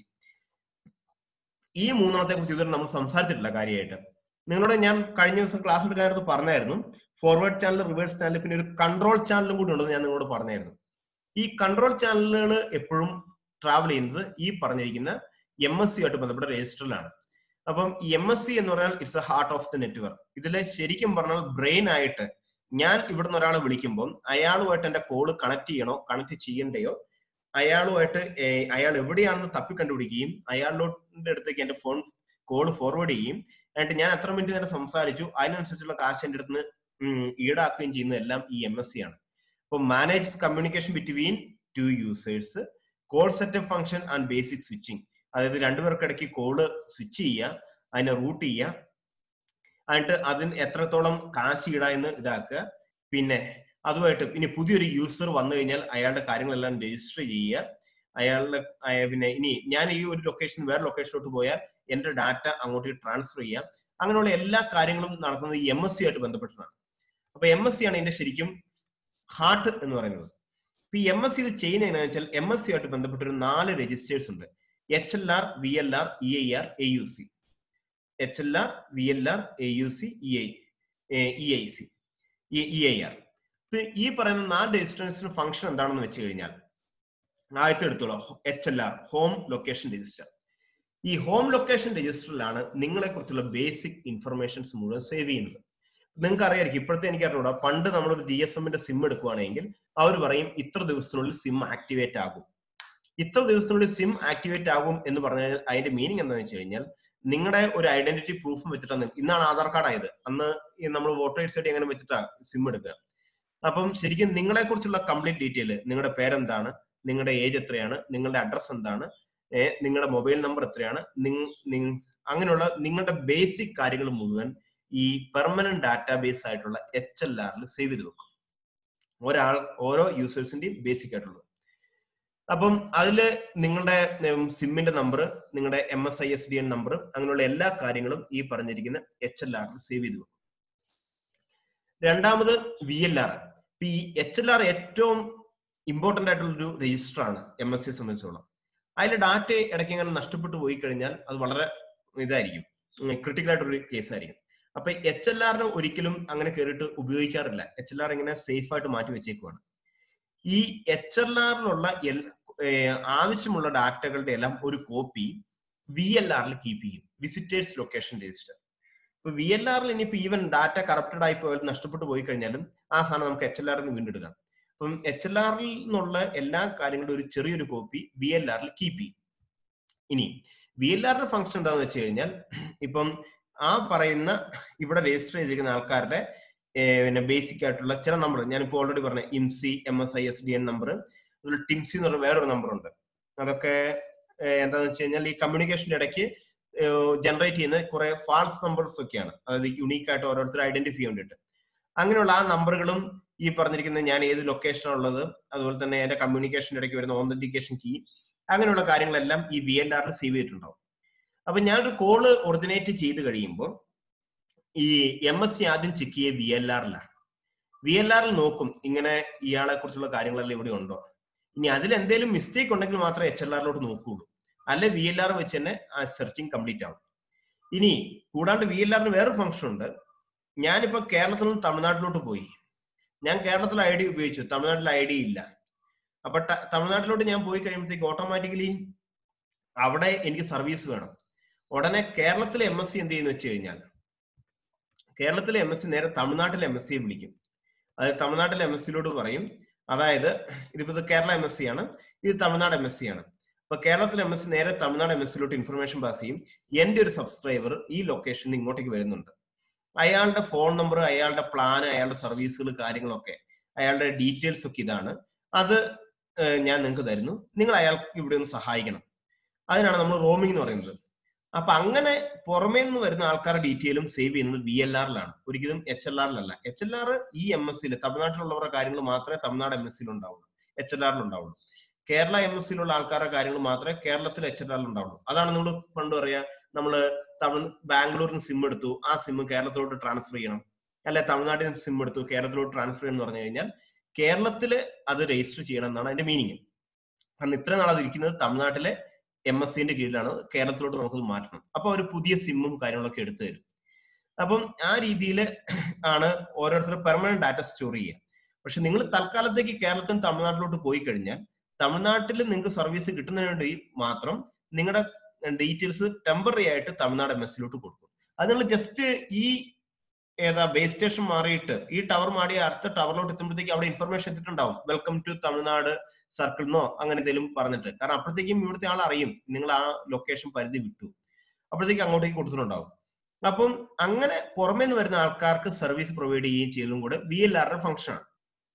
ഈ മൂന്നെണ്ണത്തെ കുറിച്ച് ഇതുവരെ നമ്മൾ സംസാരിച്ചിട്ടില്ല കാര്യമായിട്ട് നിങ്ങളോട് ഞാൻ കഴിഞ്ഞ ദിവസം ക്ലാസ് എടുക്കാനത്ത് പറഞ്ഞായിരുന്നു ഫോർവേഡ് ചാനൽ റിവേഴ്സ് ചാനൽ പിന്നെ ഒരു കൺട്രോൾ ചാനലും കൂടി ഉണ്ടെന്ന് ഞാൻ നിങ്ങളോട് പറഞ്ഞായിരുന്നു ഈ കൺട്രോൾ ചാനലുകൾ എപ്പോഴും ട്രാവൽ ചെയ്യുന്നത് ഈ പറഞ്ഞിരിക്കുന്ന എം എസ് സി ആയിട്ട് ബന്ധപ്പെട്ട രജിസ്റ്ററിലാണ് അപ്പം എം എസ് സി എന്ന് പറഞ്ഞാൽ it's a heart of the network ഇതിലെ ശരിക്കും പറഞ്ഞാൽ ബ്രെയിൻ ആയിട്ട് ഞാൻ ഇവിടുന്ന് ഒരാളെ വിളിക്കുമ്പോൾ അയാളുമായിട്ട് എന്റെ കോള് കണക്ട് ചെയ്യണോ കണക്ട് ചെയ്യണ്ടയോ അയാളുമായിട്ട് ഏർ അയാൾ എവിടെയാണെന്ന് തപ്പി കണ്ടുപിടിക്കുകയും അയാളുടെ അടുത്തേക്ക് എന്റെ ഫോൺ കോൾ ഫോർവേഡ് ചെയ്യും എന്നിട്ട് ഞാൻ എത്ര മിനിറ്റ് നേരം സംസാരിച്ചു അതിനനുസരിച്ചുള്ള കാശ് എന്റെ അടുത്ത് ഈടാക്കുകയും ചെയ്യുന്നതെല്ലാം ഈ എം എസ് സി ആണ് അപ്പോൾ manage communication between two users call setup function and basic switching അതായത് രണ്ടുപേർക്കിടയ്ക്ക് കോള് സ്വിച്ച് ചെയ്യുക അതിനെ റൂട്ട് ചെയ്യുക എന്നിട്ട് അതിന് എത്രത്തോളം കാശ് ഇടാ എന്ന് ഇതാക്കുക പിന്നെ അതുമായിട്ട് ഇനി പുതിയൊരു യൂസർ വന്നു കഴിഞ്ഞാൽ അയാളുടെ കാര്യങ്ങളെല്ലാം രജിസ്റ്റർ ചെയ്യുക അയാളുടെ അയ- പിന്നെ ഇനി ഞാൻ ഈ ഒരു ലൊക്കേഷൻ വേറെ ലൊക്കേഷനിലോട്ട് പോയാൽ എന്റെ ഡാറ്റ അങ്ങോട്ട് ട്രാൻസ്ഫർ ചെയ്യാം അങ്ങനെയുള്ള എല്ലാ കാര്യങ്ങളും നടക്കുന്നത് എം എസ് സി ആയിട്ട് ബന്ധപ്പെട്ടിട്ടാണ് അപ്പൊ എം എസ് സി ആണ് ഇതിന്റെ ശരിക്കും ഹാർട്ട് എന്ന് പറയുന്നത് ഇപ്പൊ ഈ എം എസ് സി ഇത് ചെയ്യുന്നത് എങ്ങനെയാണെന്ന് വെച്ചാൽ എം എസ് സി ആയിട്ട് ബന്ധപ്പെട്ട ഒരു നാല് രജിസ്റ്റേഴ്സ് ഉണ്ട് H L R V L R E I R A U C H L R V L R A U C E I E I C E I R ഈ പറയുന്ന നാല് രജിസ്റ്റേഴ്സിന് function എന്താണെന്ന് വെച്ച് കഴിഞ്ഞാൽ ആദ്യത്തെ എടുത്തോളാം H L R home location register ഈ home location രജിസ്റ്ററിലാണ് നിങ്ങളെ കുറിച്ചുള്ള ബേസിക് ഇൻഫർമേഷൻസ് മുഴുവൻ സേവ് ചെയ്യുന്നത് നിങ്ങൾക്ക് അറിയായിരിക്കും ഇപ്പോഴത്തെ എനിക്ക് അറിഞ്ഞൂടാ പണ്ട് നമ്മളൊരു ജി എസ് എമ്മിന്റെ സിം എടുക്കുവാണെങ്കിൽ അവർ പറയും ഇത്ര ദിവസത്തിനുള്ളിൽ സിം ആക്ടിവേറ്റ് ആകും ഇത്ര ദിവസത്തിനുള്ളിൽ സിം ആക്ടിവേറ്റ് ആകും എന്ന് പറഞ്ഞാൽ അതിന്റെ മീനിങ് എന്താണെന്ന് വെച്ച് കഴിഞ്ഞാൽ നിങ്ങളുടെ ഒരു ഐഡന്റിറ്റി പ്രൂഫും വെച്ചിട്ടാണ് ഇന്നാണ് ആധാർ കാർഡ് ആയത് അന്ന് നമ്മൾ വോട്ടർ ഐഡി ഐഡി അങ്ങനെ വെച്ചിട്ടാ സിം എടുക്കുക അപ്പം ശരിക്കും നിങ്ങളെ കുറിച്ചുള്ള കംപ്ലീറ്റ് ഡീറ്റെയിൽ നിങ്ങളുടെ പേരെന്താണ് നിങ്ങളുടെ ഏജ് എത്രയാണ് നിങ്ങളുടെ അഡ്രസ് എന്താണ് ഏർ നിങ്ങളുടെ മൊബൈൽ നമ്പർ എത്രയാണ് നിങ്- നിങ്- അങ്ങനെയുള്ള നിങ്ങളുടെ ബേസിക് കാര്യങ്ങൾ മുഴുവൻ ഈ പെർമനന്റ് ഡാറ്റാബേസ് ആയിട്ടുള്ള എച്ച് എൽ ആറിൽ സേവ് ചെയ്ത് വെക്കും ഒരാൾ ഓരോ യൂസേഴ്സിന്റെയും ബേസിക് ആയിട്ടുള്ളത് അപ്പം അതില് നിങ്ങളുടെ സിമ്മിന്റെ നമ്പർ നിങ്ങളുടെ M S I S D N number അങ്ങനെയുള്ള എല്ലാ കാര്യങ്ങളും ഈ പറഞ്ഞിരിക്കുന്ന എച്ച് എൽ ആറിൽ സേവ് ചെയ്ത് വെക്കും രണ്ടാമത് വി എൽ ആർ ഈ എച്ച് എൽ ആർ ഏറ്റവും ഇമ്പോർട്ടന്റ് ആയിട്ടുള്ള ഒരു രജിസ്റ്റർ ആണ് എം എസ് സിയെ സംബന്ധിച്ചോളം അതിൽ ഡാറ്റ ഇടയ്ക്ക് ഇങ്ങനെ നഷ്ടപ്പെട്ടു പോയി കഴിഞ്ഞാൽ അത് വളരെ ഇതായിരിക്കും ക്രിട്ടിക്കൽ ആയിട്ടൊരു കേസ് ആയിരിക്കും അപ്പൊ എച്ച് എൽ ആറിന് ഒരിക്കലും അങ്ങനെ കയറിയിട്ട് ഉപയോഗിക്കാറില്ല എച്ച് എൽ ആർ ഇങ്ങനെ സേഫ് ആയിട്ട് മാറ്റി വെച്ചേക്കുവാണ് ഈ എച്ച് എൽ ആറിലുള്ള ആവശ്യമുള്ള ഡാറ്റകളുടെ എല്ലാം ഒരു കോപ്പി വി എൽ ആറിൽ കീപ്പ് ചെയ്യും വിസിറ്റേഴ്സ് ലൊക്കേഷൻ രജിസ്റ്റർ ഇപ്പൊ വി എൽ ആറിൽ ഇനിയിപ്പോ ഈവൻ ഡാറ്റ കറപ്റ്റഡ് ആയി പോയാൽ നഷ്ടപ്പെട്ടു പോയി കഴിഞ്ഞാലും ആ സാധനം നമുക്ക് എച്ച് എൽ ആറിൽ നിന്ന് വീണ്ടെടുക്കാം അപ്പം എച്ച് എൽ ആറിൽ നിന്നുള്ള എല്ലാ കാര്യങ്ങളും ഒരു ചെറിയൊരു കോപ്പി വി എൽ ആറിൽ കീപ്പ് ചെയ്യും ഇനി വി എൽ ആറിന്റെ ഫംഗ്ഷൻ എന്താണെന്ന് വെച്ച് കഴിഞ്ഞാൽ ഇപ്പം ആ പറയുന്ന ഇവിടെ രജിസ്റ്റർ ചെയ്തിരിക്കുന്ന ആൾക്കാരുടെ ഏർ പിന്നെ ബേസിക് ആയിട്ടുള്ള ചില നമ്പർ ഞാനിപ്പോൾ ഓൾറെഡി പറഞ്ഞ IMSI M S I S D N number അതുപോലെ ടിംസി എന്ന് പറഞ്ഞ വേറൊരു നമ്പർ ഉണ്ട് അതൊക്കെ ഏർ എന്താണെന്ന് വെച്ച് കഴിഞ്ഞാൽ ഈ കമ്മ്യൂണിക്കേഷന്റെ ഇടയ്ക്ക് ജനറേറ്റ് ചെയ്യുന്ന കുറെ ഫാൾസ് നമ്പേഴ്സ് ഒക്കെയാണ് അതായത് യുണീക്ക് ആയിട്ട് ഓരോരുത്തർ ഐഡന്റിഫൈ ചെയ്യാൻ വേണ്ടിയിട്ട് അങ്ങനെയുള്ള ആ നമ്പറുകളും ഈ പറഞ്ഞിരിക്കുന്ന ഞാൻ ഏത് ലൊക്കേഷനാണ് ഉള്ളത് അതുപോലെ തന്നെ എന്റെ കമ്മ്യൂണിക്കേഷന്റെ ഇടയ്ക്ക് വരുന്ന ഓതന്റിക്കേഷൻ കീ അങ്ങനെയുള്ള കാര്യങ്ങളെല്ലാം ഈ വി എൽ ആറിൽ സേവ് ചെയ്തിട്ടുണ്ടാവും അപ്പൊ ഞാനൊരു കോള് ഒറിജിനേറ്റ് ചെയ്ത് കഴിയുമ്പോൾ ഈ എം എസ് സി ആദ്യം ചെക്ക് ചെയ്യുക വി എൽ ആറിലാണ് വി എൽ ആറിൽ നോക്കും ഇങ്ങനെ ഇയാളെ കുറിച്ചുള്ള കാര്യങ്ങളെല്ലാം ഇവിടെ ഉണ്ടോ ഇനി അതിൽ എന്തെങ്കിലും മിസ്റ്റേക്ക് ഉണ്ടെങ്കിൽ മാത്രമേ എച്ച് എൽ ആറിലോട്ട് നോക്കുകയുള്ളൂ അല്ലെ വി എൽ ആർ വെച്ച് തന്നെ ആ സെർച്ചിങ് കംപ്ലീറ്റ് ആവും ഇനി കൂടാണ്ട് വി എൽ ആറിന് വേറൊരു ഫംഗ്ഷൻ ഉണ്ട് ഞാനിപ്പോ കേരളത്തിൽ നിന്ന് തമിഴ്നാട്ടിലോട്ട് പോയി ഞാൻ കേരളത്തിൽ ഐ ഡി ഉപയോഗിച്ചു തമിഴ്നാട്ടിൽ ഐ ഡി ഇല്ല അപ്പൊ ത- തമിഴ്നാട്ടിലോട്ട് ഞാൻ പോയി കഴിയുമ്പോഴത്തേക്ക് ഓട്ടോമാറ്റിക്കലി അവിടെ എനിക്ക് സർവീസ് വേണം ഉടനെ കേരളത്തിലെ എം എസ് സി എന്ത് ചെയ്യുന്നു വെച്ച് കഴിഞ്ഞാൽ കേരളത്തിലെ എം എസ് സി നേരെ തമിഴ്നാട്ടിലെ എം എസ് സിയെ വിളിക്കും അത് തമിഴ്നാട്ടിലെ എം എസ് സിയിലോട്ട് പറയും അതായത് ഇതിപ്പോ ഇത് കേരള എം എസ് സി ആണ് ഇത് തമിഴ്നാട് എം എസ് സി ആണ് അപ്പൊ കേരളത്തിലെ എം എസ് സി നേരെ തമിഴ്നാട് എം എസ് സിയിലോട്ട് ഇൻഫർമേഷൻ പാസ് ചെയ്യും എന്റെ ഒരു സബ്സ്ക്രൈബർ ഈ ലൊക്കേഷനിൽ ഇങ്ങോട്ടേക്ക് വരുന്നുണ്ട് അയാളുടെ ഫോൺ നമ്പർ അയാളുടെ പ്ലാൻ അയാളുടെ സർവീസുകൾ കാര്യങ്ങളൊക്കെ അയാളുടെ ഡീറ്റെയിൽസ് ഒക്കെ ഇതാണ് അത് ഏഹ്, ഞാൻ നിങ്ങൾക്ക് തരുന്നു നിങ്ങൾ അയാൾക്ക് ഇവിടെ ഒന്ന് സഹായിക്കണം അതിനാണ് നമ്മൾ റോമിംഗ് എന്ന് പറയുന്നത് അപ്പൊ അങ്ങനെ പുറമേ നിന്ന് വരുന്ന ആൾക്കാരുടെ ഡീറ്റെയിലും സേവ് ചെയ്യുന്നത് വി എൽ ആറിലാണ് ഒരിക്കലും എച്ച് എൽ ആറിലല്ല എച്ച് എൽ ആർ ഈ എം എസ് സിയിൽ തമിഴ്നാട്ടിലുള്ളവരുടെ കാര്യങ്ങൾ മാത്രമേ തമിഴ്നാട് എം എസ് സിയിൽ ഉണ്ടാവുള്ളൂ എച്ച് എൽ ആറിൽ ഉണ്ടാവുള്ളൂ കേരള എം എസ് സിയിലുള്ള ആൾക്കാരുടെ കാര്യങ്ങൾ മാത്രമേ കേരളത്തിൽ എച്ച് എൽ ആറിൽ ഉണ്ടാവുള്ളൂ അതാണ് നമ്മൾ പണ്ട് പറയാ നമ്മള് തമിഴ് ബാംഗ്ലൂരിൽ നിന്ന് സിം എടുത്തു ആ സിം കേരളത്തിലോട്ട് ട്രാൻസ്ഫർ ചെയ്യണം അല്ലെ തമിഴ്നാട്ടിൽ നിന്ന് സിം എടുത്തു കേരളത്തിലോട്ട് ട്രാൻസ്ഫർ ചെയ്യണം എന്ന് പറഞ്ഞു കഴിഞ്ഞാൽ കേരളത്തില് അത് രജിസ്റ്റർ ചെയ്യണം എന്നാണ് അതിന്റെ മീനിങ് കാരണം ഇത്ര നാൾ അത് ഇരിക്കുന്നത് തമിഴ്നാട്ടിലെ എം എസ് സിന്റെ കീഴിലാണ് കേരളത്തിലോട്ട് നമുക്കത് മാറ്റണം അപ്പൊ ഒരു പുതിയ സിമ്മും കാര്യങ്ങളൊക്കെ എടുത്തു തരും അപ്പം ആ രീതിയിൽ ആണ് ഓരോരുത്തരും പെർമനന്റ് ഡാറ്റ സ്റ്റോർ ചെയ്യുക പക്ഷെ നിങ്ങൾ തൽക്കാലത്തേക്ക് കേരളത്തിൽ തമിഴ്നാട്ടിലോട്ട് പോയി കഴിഞ്ഞാൽ തമിഴ്നാട്ടിൽ നിങ്ങൾക്ക് സർവീസ് കിട്ടുന്നതിന് വേണ്ടി മാത്രം നിങ്ങളുടെ ഡീറ്റെയിൽസ് ടെമ്പററി ആയിട്ട് തമിഴ്നാട് എം എസ് സിലോട്ട് കൊടുക്കും അത് നിങ്ങൾ ജസ്റ്റ് ഈ ഏതാ ബേസ് സ്റ്റേഷൻ മാറിയിട്ട് ഈ ടവർ മാറി അടുത്ത ടവറിലോട്ട് എത്തുമ്പോഴത്തേക്ക് അവിടെ ഇൻഫർമേഷൻ എത്തിയിട്ടുണ്ടാവും വെൽക്കം ടു തമിഴ്നാട് സർക്കിൾ എന്നോ അങ്ങനെ എന്തെങ്കിലും പറഞ്ഞിട്ട് കാരണം അപ്പോഴത്തേക്കും ഇവിടുത്തെ ആൾ അറിയും നിങ്ങൾ ആ ലൊക്കേഷൻ പരിധി വിട്ടു അപ്പോഴത്തേക്ക് അങ്ങോട്ടേക്ക് കൊടുത്തിട്ടുണ്ടാവും അപ്പം അങ്ങനെ പുറമേ നിന്ന് വരുന്ന ആൾക്കാർക്ക് സർവീസ് പ്രൊവൈഡ് ചെയ്യുകയും ചെയ്തതും കൂടെ വി എൽ ആറുടെ ഫംഗ്ഷൻ ആണ്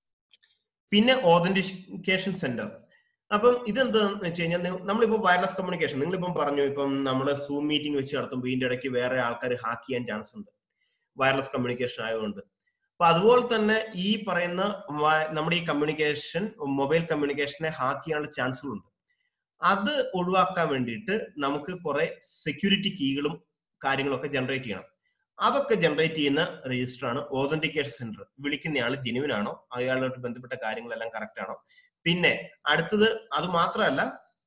പിന്നെ ഓതന്റിക്കേഷൻ സെന്റർ അപ്പം ഇതെന്താന്ന് വെച്ച് കഴിഞ്ഞാൽ നി- നമ്മളിപ്പോ വയർലെസ് കമ്മ്യൂണിക്കേഷൻ നിങ്ങളിപ്പം പറഞ്ഞു ഇപ്പം നമ്മൾ സൂം മീറ്റിംഗ് വെച്ച് നടത്തുമ്പോൾ ഇതിന്റെ ഇടയ്ക്ക് വേറെ ആൾക്കാർ ഹാക്ക് ചെയ്യാൻ ചാൻസ് ഉണ്ട് വയർലെസ് കമ്മ്യൂണിക്കേഷൻ ആയതുകൊണ്ട് അപ്പൊ അതുപോലെ തന്നെ ഈ പറയുന്ന വ- നമ്മുടെ ഈ കമ്മ്യൂണിക്കേഷൻ മൊബൈൽ കമ്മ്യൂണിക്കേഷനെ ഹാക്ക് ചെയ്യാനുള്ള ചാൻസുകളുണ്ട് അത് ഒഴിവാക്കാൻ വേണ്ടിയിട്ട് നമുക്ക് കുറെ സെക്യൂരിറ്റി കീകളും കാര്യങ്ങളൊക്കെ ജനറേറ്റ് ചെയ്യണം അതൊക്കെ ജനറേറ്റ് ചെയ്യുന്ന രജിസ്റ്റർ ആണ് ഓതന്റിക്കേഷൻ സെന്റർ വിളിക്കുന്നയാൾ ജെനുവിൻ ആണോ അയാളോട്ട് ബന്ധപ്പെട്ട കാര്യങ്ങളെല്ലാം കറക്റ്റ് ആണോ പിന്നെ അടുത്തത് അത് മാത്രമല്ല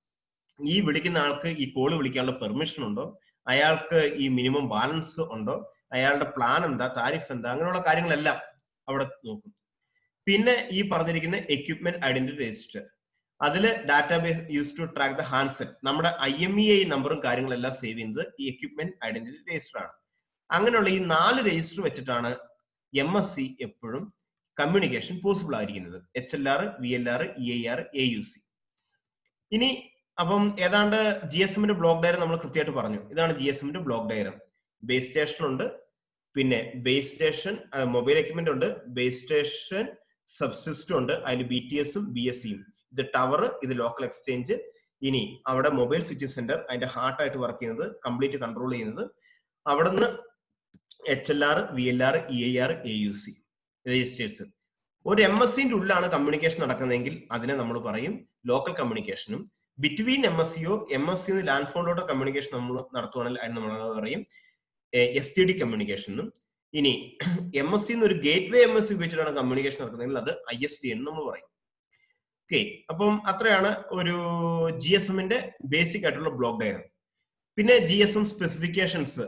ഈ വിളിക്കുന്ന ആൾക്ക് ഈ കോള് വിളിക്കാനുള്ള പെർമിഷൻ ഉണ്ടോ അയാൾക്ക് ഈ മിനിമം ബാലൻസ് ഉണ്ടോ അയാളുടെ പ്ലാൻ എന്താ താരിഫ് എന്താ അങ്ങനെയുള്ള കാര്യങ്ങളെല്ലാം അവിടെ നോക്കും പിന്നെ ഈ പറഞ്ഞിരിക്കുന്ന എക്യുപ്മെന്റ് ഐഡന്റിറ്റി രജിസ്റ്റർ അതിൽ database use to track the handset നമ്മുടെ ഐ എം ഇ ഐ നമ്പറും കാര്യങ്ങളെല്ലാം സേവ് ചെയ്യുന്നത് ഈ എക്യുപ്മെന്റ് ഐഡന്റിറ്റി രജിസ്റ്റർ ആണ് അങ്ങനെയുള്ള ഈ നാല് രജിസ്റ്റർ വെച്ചിട്ടാണ് എം എസ് സി എപ്പോഴും കമ്മ്യൂണിക്കേഷൻ പോസിബിൾ ആയിരിക്കുന്നത് H L R V L R E I R A U C ഇനി അപ്പം ഏതാണ്ട് ജി എസ് എമ്മിന്റെ ബ്ലോക്ക് ഡയറം നമ്മൾ കൃത്യമായിട്ട് പറഞ്ഞു ഇതാണ് ജി എസ് എമ്മിന്റെ ബ്ലോക്ക് ഡയറം ബേസ് സ്റ്റേഷൻ ഉണ്ട് പിന്നെ ബേസ് സ്റ്റേഷൻ മൊബൈൽ എക്യുപ്മെന്റ് ഉണ്ട് ബേസ് സ്റ്റേഷൻ സബ്സിസ്റ്റം ഉണ്ട് അതിൽ ബി ടി എസും ബി എസ് സിയും ഇത് ടവർ ഇത് ലോക്കൽ എക്സ്ചേഞ്ച് ഇനി അവിടെ മൊബൈൽ സിറ്റി സെന്റർ അതിന്റെ ഹാർട്ടായിട്ട് വർക്ക് ചെയ്യുന്നത് കംപ്ലീറ്റ് കൺട്രോൾ ചെയ്യുന്നത് അവിടുന്ന് H L R V L R E I R A U C registers ഒരു എം എസ് സിന്റെ ഉള്ളിലാണ് കമ്മ്യൂണിക്കേഷൻ നടക്കുന്നതെങ്കിൽ അതിനെ നമ്മൾ പറയും ലോക്കൽ കമ്മ്യൂണിക്കേഷനും ബിറ്റ്വീൻ എം എസ് സിയോ എം എസ് സിന്ന് ലാൻഡ് ഫോണിലോട്ടോ കമ്മ്യൂണിക്കേഷൻ നമ്മൾ നടത്തുവാണെങ്കിൽ അതിന് നമ്മൾ പറയും എസ് ടി ഡി കമ്മ്യൂണിക്കേഷനും ഇനി എം എസ് സിന്ന് ഒരു gateway M S C ഉപയോഗിച്ചിട്ടാണ് കമ്മ്യൂണിക്കേഷൻ നടക്കുന്നതെങ്കിൽ അത് ഐ എസ് ഡി എന്ന് നമ്മൾ പറയും ഓക്കെ അപ്പം അത്രയാണ് ഒരു ജി എസ് എമ്മിന്റെ ബേസിക് ആയിട്ടുള്ള ബ്ലോക്ക് ഡയഗ്രാം പിന്നെ ജി എസ് എം സ്പെസിഫിക്കേഷൻസ്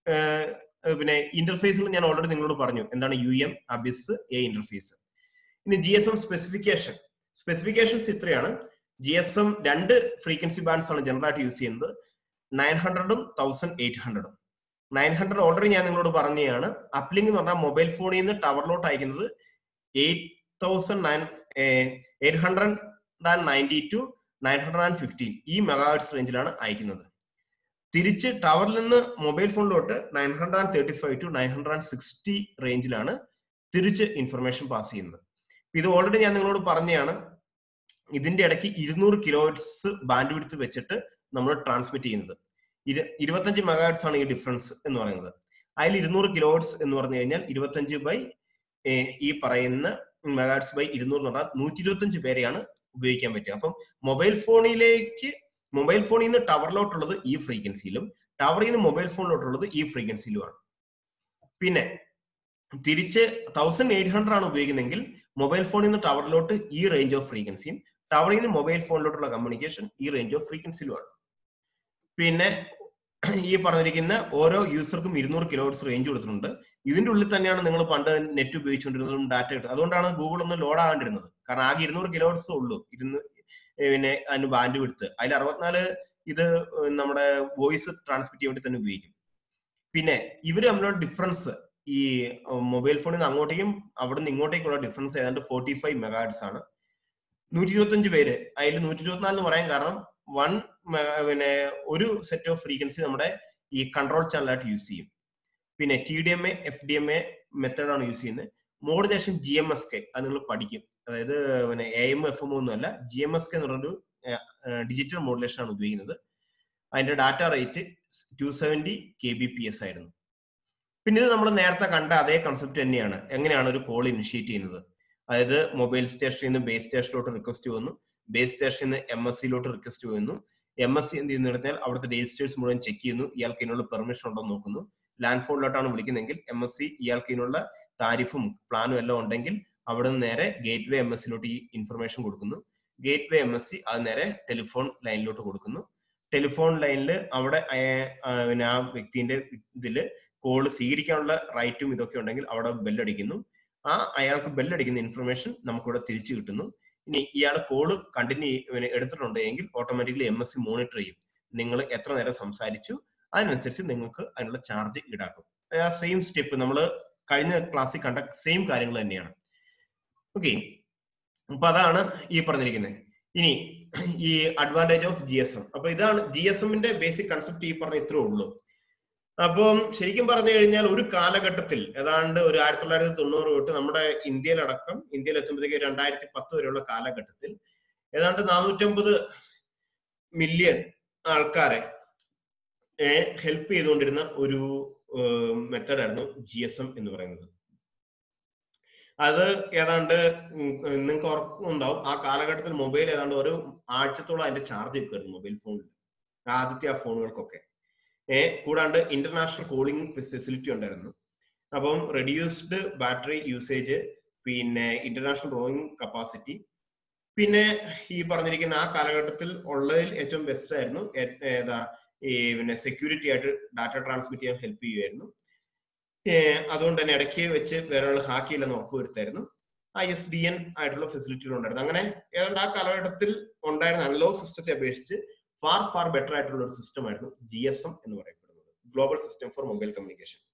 പിന്നെ ഇന്റർഫേസുകൾ ഞാൻ ഓൾറെഡി നിങ്ങളോട് പറഞ്ഞു എന്താണ് U M Abis A interface ഇനി G S M specification specifications ഇത്രയാണ് ജി എസ് എം രണ്ട് ഫ്രീക്വൻസി ബാൻഡ്സ് ആണ് ജനറൽ ആയിട്ട് യൂസ് ചെയ്യുന്നത് നയൻ ഹൺഡ്രഡും തൗസൻഡ് എയ്റ്റ് ഹൺഡ്രഡും നയൻ ഹൺഡ്രഡ് ഓൾറെഡി ഞാൻ നിങ്ങളോട് പറഞ്ഞതാണ് അപ്ലിങ്ക് എന്ന് പറഞ്ഞാൽ മൊബൈൽ ഫോണിൽ നിന്ന് ടവറിലോട്ട് അയക്കുന്നത് eight thousand nine eight hundred and ninety to nine hundred and fifteen ഈ മെഗാഹെർട്സ് റേഞ്ചിലാണ് അയക്കുന്നത് തിരിച്ച് ടവറിൽ നിന്ന് മൊബൈൽ ഫോണിലോട്ട് nine hundred and thirty five to nine hundred and sixty റേഞ്ചിലാണ് തിരിച്ച് ഇൻഫർമേഷൻ പാസ് ചെയ്യുന്നത് ഇത് ഓൾറെഡി ഞാൻ നിങ്ങളോട് പറഞ്ഞതാണ് ഇതിന്റെ ഇടയ്ക്ക് ഇരുന്നൂറ് കിലോഹെർട്സ് ബാൻഡ് വിഡ്ത്ത് വെച്ചിട്ട് നമ്മൾ ട്രാൻസ്മിറ്റ് ചെയ്യുന്നത് ഇരു ഇരുപത്തഞ്ച് മെഗാഹെർട്സ് ആണ് ഈ ഡിഫറൻസ് എന്ന് പറയുന്നത് അതിൽ ഇരുന്നൂറ് കിലോഹെർട്സ് എന്ന് പറഞ്ഞു കഴിഞ്ഞാൽ ഇരുപത്തഞ്ച് ബൈ ഈ പറയുന്ന മെഗാഹെർട്സ് ബൈ ഇരുന്നൂറ് എന്ന് പറഞ്ഞാൽ നൂറ്റി ഇരുപത്തഞ്ച് പേരെയാണ് ഉപയോഗിക്കാൻ പറ്റുക അപ്പം മൊബൈൽ ഫോണിലേക്ക് മൊബൈൽ ഫോണിൽ നിന്ന് ടവറിലോട്ടുള്ളത് ഈ ഫ്രീക്വൻസിയിലും ടവറിൽ നിന്ന് മൊബൈൽ ഫോണിലോട്ടുള്ളത് ഈ ഫ്രീക്വൻസിയിലുമാണ് പിന്നെ തിരിച്ച് തൗസൻഡ് എയ്റ്റ് ഹൺഡ്രഡ് ആണ് ഉപയോഗിക്കുന്നതെങ്കിൽ മൊബൈൽ ഫോണിൽ നിന്ന് ടവറിലോട്ട് ഈ റേഞ്ച് ഓഫ് ഫ്രീക്വൻസിയും ടവറിൽ നിന്ന് മൊബൈൽ ഫോണിലോട്ടുള്ള കമ്മ്യൂണിക്കേഷൻ ഈ റേഞ്ച് ഓഫ് ഫ്രീക്വൻസിയിലുമാണ് പിന്നെ ഈ പറഞ്ഞിരിക്കുന്ന ഓരോ യൂസർക്കും ഇരുന്നൂറ് കിലോഹെർട്സ് റേഞ്ച് കൊടുത്തിട്ടുണ്ട് ഇതിന്റെ ഉള്ളിൽ തന്നെയാണ് നിങ്ങൾ പണ്ട് നെറ്റ് ഉപയോഗിച്ചുകൊണ്ടിരുന്നതും ഡാറ്റ കിട്ടുന്നത് അതുകൊണ്ടാണ് ഗൂഗിൾ ഒന്ന് ലോഡ് ആകാണ്ടിരുന്നത് കാരണം ആകെ ഇരുന്നൂറ് കിലോഹെർട്സ് ഉള്ളൂ ഇരുന്ന് പിന്നെ അതിന് ബാൻഡ് വിടുത്ത് അതിൽ അറുപത്തിനാല് ഇത് നമ്മുടെ വോയിസ് ട്രാൻസ്മിറ്റ് ചെയ്യാൻ വേണ്ടി തന്നെ ഉപയോഗിക്കും പിന്നെ ഇവര് തമ്മിലുള്ള ഡിഫറൻസ് ഈ മൊബൈൽ ഫോണിൽ നിന്ന് അങ്ങോട്ടേക്കും അവിടെ നിന്ന് ഇങ്ങോട്ടേക്കുള്ള ഡിഫറൻസ് ഏതാണ്ട് ഫോർട്ടി ഫൈവ് മെഗാഡ്സ് ആണ് നൂറ്റി ഇരുപത്തഞ്ച് പേര് അതിൽ നൂറ്റി ഇരുപത്തിനാല് എന്ന് പറയാൻ കാരണം വൺ പിന്നെ ഒരു സെറ്റ് ഓഫ് ഫ്രീക്വൻസി നമ്മുടെ ഈ കൺട്രോൾ ചാനലായിട്ട് യൂസ് ചെയ്യും പിന്നെ T D M A F D M A മെത്തേഡാണ് യൂസ് ചെയ്യുന്നത് modulation G M S K അത് നിങ്ങൾ പഠിക്കും അതായത് പിന്നെ എ എം എഫ് എം ഒന്നും അല്ല ജി എം എസ് കെ എന്ന് പറഞ്ഞൊരു ഡിജിറ്റൽ മോഡുലേഷൻ ആണ് ഉപയോഗിക്കുന്നത് അതിന്റെ data rate two seventy K B P S ആയിരുന്നു പിന്നെ ഇത് നമ്മൾ നേരത്തെ കണ്ട അതേ കൺസെപ്റ്റ് തന്നെയാണ് എങ്ങനെയാണ് ഒരു കോൾ ഇനിഷ്യേറ്റ് ചെയ്യുന്നത് അതായത് മൊബൈൽ സ്റ്റേഷനിൽ നിന്ന് ബേസ് സ്റ്റേഷനിലോട്ട് റിക്വസ്റ്റ് വന്നു ബേസ് സ്റ്റേഷനിൽ നിന്ന് എം എസ് സിയിലോട്ട് റിക്വസ്റ്റ് വന്നു എം എസ് സി എന്ത് ചെയ്യുന്നു പറഞ്ഞാൽ അവിടുത്തെ രജിസ്റ്റേഴ്സ് മുഴുവൻ ചെക്ക് ചെയ്യുന്നു ഇയാൾക്ക് ഇതിനുള്ള പെർമിഷൻ ഉണ്ടോ എന്ന് നോക്കുന്നു ലാൻഡ് ഫോണിലോട്ടാണ് വിളിക്കുന്നതെങ്കിൽ എം എസ് സി ഇയാൾക്ക് ഇതിനുള്ള താരിഫും പ്ലാനും എല്ലാം ഉണ്ടെങ്കിൽ അവിടെ നിന്ന് നേരെ ഗേറ്റ് വേ എം എസ് സിയിലോട്ട് ഈ ഇൻഫർമേഷൻ കൊടുക്കുന്നു gateway M S C അത് നേരെ ടെലിഫോൺ ലൈനിലോട്ട് കൊടുക്കുന്നു ടെലിഫോൺ ലൈനിൽ അവിടെ പിന്നെ ആ വ്യക്തിന്റെ ഇതില് കോള് സ്വീകരിക്കാനുള്ള റൈറ്റും ഇതൊക്കെ ഉണ്ടെങ്കിൽ അവിടെ ബെല്ലടിക്കുന്നു ആ അയാൾക്ക് ബെല്ലടിക്കുന്ന ഇൻഫർമേഷൻ നമുക്കിവിടെ തിരിച്ചു കിട്ടുന്നു ഇനി ഇയാൾ കോള് കണ്ടിന്യൂ എടുത്തിട്ടുണ്ട് എങ്കിൽ automatically M S C monitor ചെയ്യും നിങ്ങൾ എത്ര നേരം സംസാരിച്ചു അതിനനുസരിച്ച് നിങ്ങൾക്ക് അതിനുള്ള ചാർജ് ഈടാക്കും ആ സെയിം സ്റ്റെപ്പ് നമ്മൾ കഴിഞ്ഞ ക്ലാസ്സിൽ കണ്ട സെയിം കാര്യങ്ങൾ തന്നെയാണ് ഓക്കെ അപ്പൊ അതാണ് ഈ പറഞ്ഞിരിക്കുന്നത് ഇനി ഈ advantage of G S M അപ്പൊ ഇതാണ് ജി എസ് എമ്മിന്റെ ബേസിക് കൺസെപ്റ്റ് ഈ പറഞ്ഞ ഇത്രേ ഉള്ളൂ അപ്പം ശരിക്കും പറഞ്ഞു കഴിഞ്ഞാൽ ഒരു കാലഘട്ടത്തിൽ ഏതാണ്ട് ഒരു ആയിരത്തി തൊള്ളായിരത്തി തൊണ്ണൂറ് തൊട്ട് നമ്മുടെ ഇന്ത്യയിലടക്കം ഇന്ത്യയിൽ എത്തുമ്പോഴത്തേക്ക് രണ്ടായിരത്തി പത്ത് വരെയുള്ള കാലഘട്ടത്തിൽ ഏതാണ്ട് നാനൂറ്റമ്പത് മില്യൺ ആൾക്കാരെ ഹെൽപ്പ് ചെയ്തുകൊണ്ടിരുന്ന ഒരു മെത്തഡായിരുന്നു ജി എസ് എം എന്ന് പറയുന്നത് അത് ഏതാണ്ട് നിങ്ങൾക്ക് ഉറപ്പുണ്ടാവും ആ കാലഘട്ടത്തിൽ മൊബൈൽ ഏതാണ്ട് ഒരു ആഴ്ചത്തോളം അതിന്റെ ചാർജ് വെക്കുമായിരുന്നു മൊബൈൽ ഫോണിൽ ആദ്യത്തെ ആ ഫോണുകൾക്കൊക്കെ ഏഹ് കൂടാണ്ട് ഇന്റർനാഷണൽ കോളിംഗ് ഫെസിലിറ്റി ഉണ്ടായിരുന്നു അപ്പം റെഡ്യൂസ്ഡ് ബാറ്ററി യൂസേജ് പിന്നെ ഇന്റർനാഷണൽ റോയിങ് കപ്പാസിറ്റി പിന്നെ ഈ പറഞ്ഞിരിക്കുന്ന ആ കാലഘട്ടത്തിൽ ഉള്ളതിൽ ഏറ്റവും ബെസ്റ്റ് ആയിരുന്നു ഏതാ ഈ പിന്നെ സെക്യൂരിറ്റി ആയിട്ട് ഡാറ്റ ട്രാൻസ്മിറ്റ് ചെയ്യാൻ ഹെൽപ്പ് ചെയ്യുമായിരുന്നു അതുകൊണ്ട് തന്നെ ഇടയ്ക്ക് വെച്ച് വേറെ ആൾ ഹാക്ക് ചെയ്യില്ലെന്ന് ഉറപ്പുവരുത്തായിരുന്നു ഐ എസ് ഡി എൻ ആയിട്ടുള്ള ഫെസിലിറ്റികൾ ഉണ്ടായിരുന്നു അങ്ങനെ ഏതാണ്ട് ആ കാലഘട്ടത്തിൽ ഉണ്ടായിരുന്ന അനലോഗ് സിസ്റ്റത്തെ അപേക്ഷിച്ച് ഫാർ ഫാർ ബെറ്റർ ആയിട്ടുള്ള ഒരു സിസ്റ്റം ആയിരുന്നു ജി എസ് എം എന്ന് പറയപ്പെടുന്നത് global system for mobile communication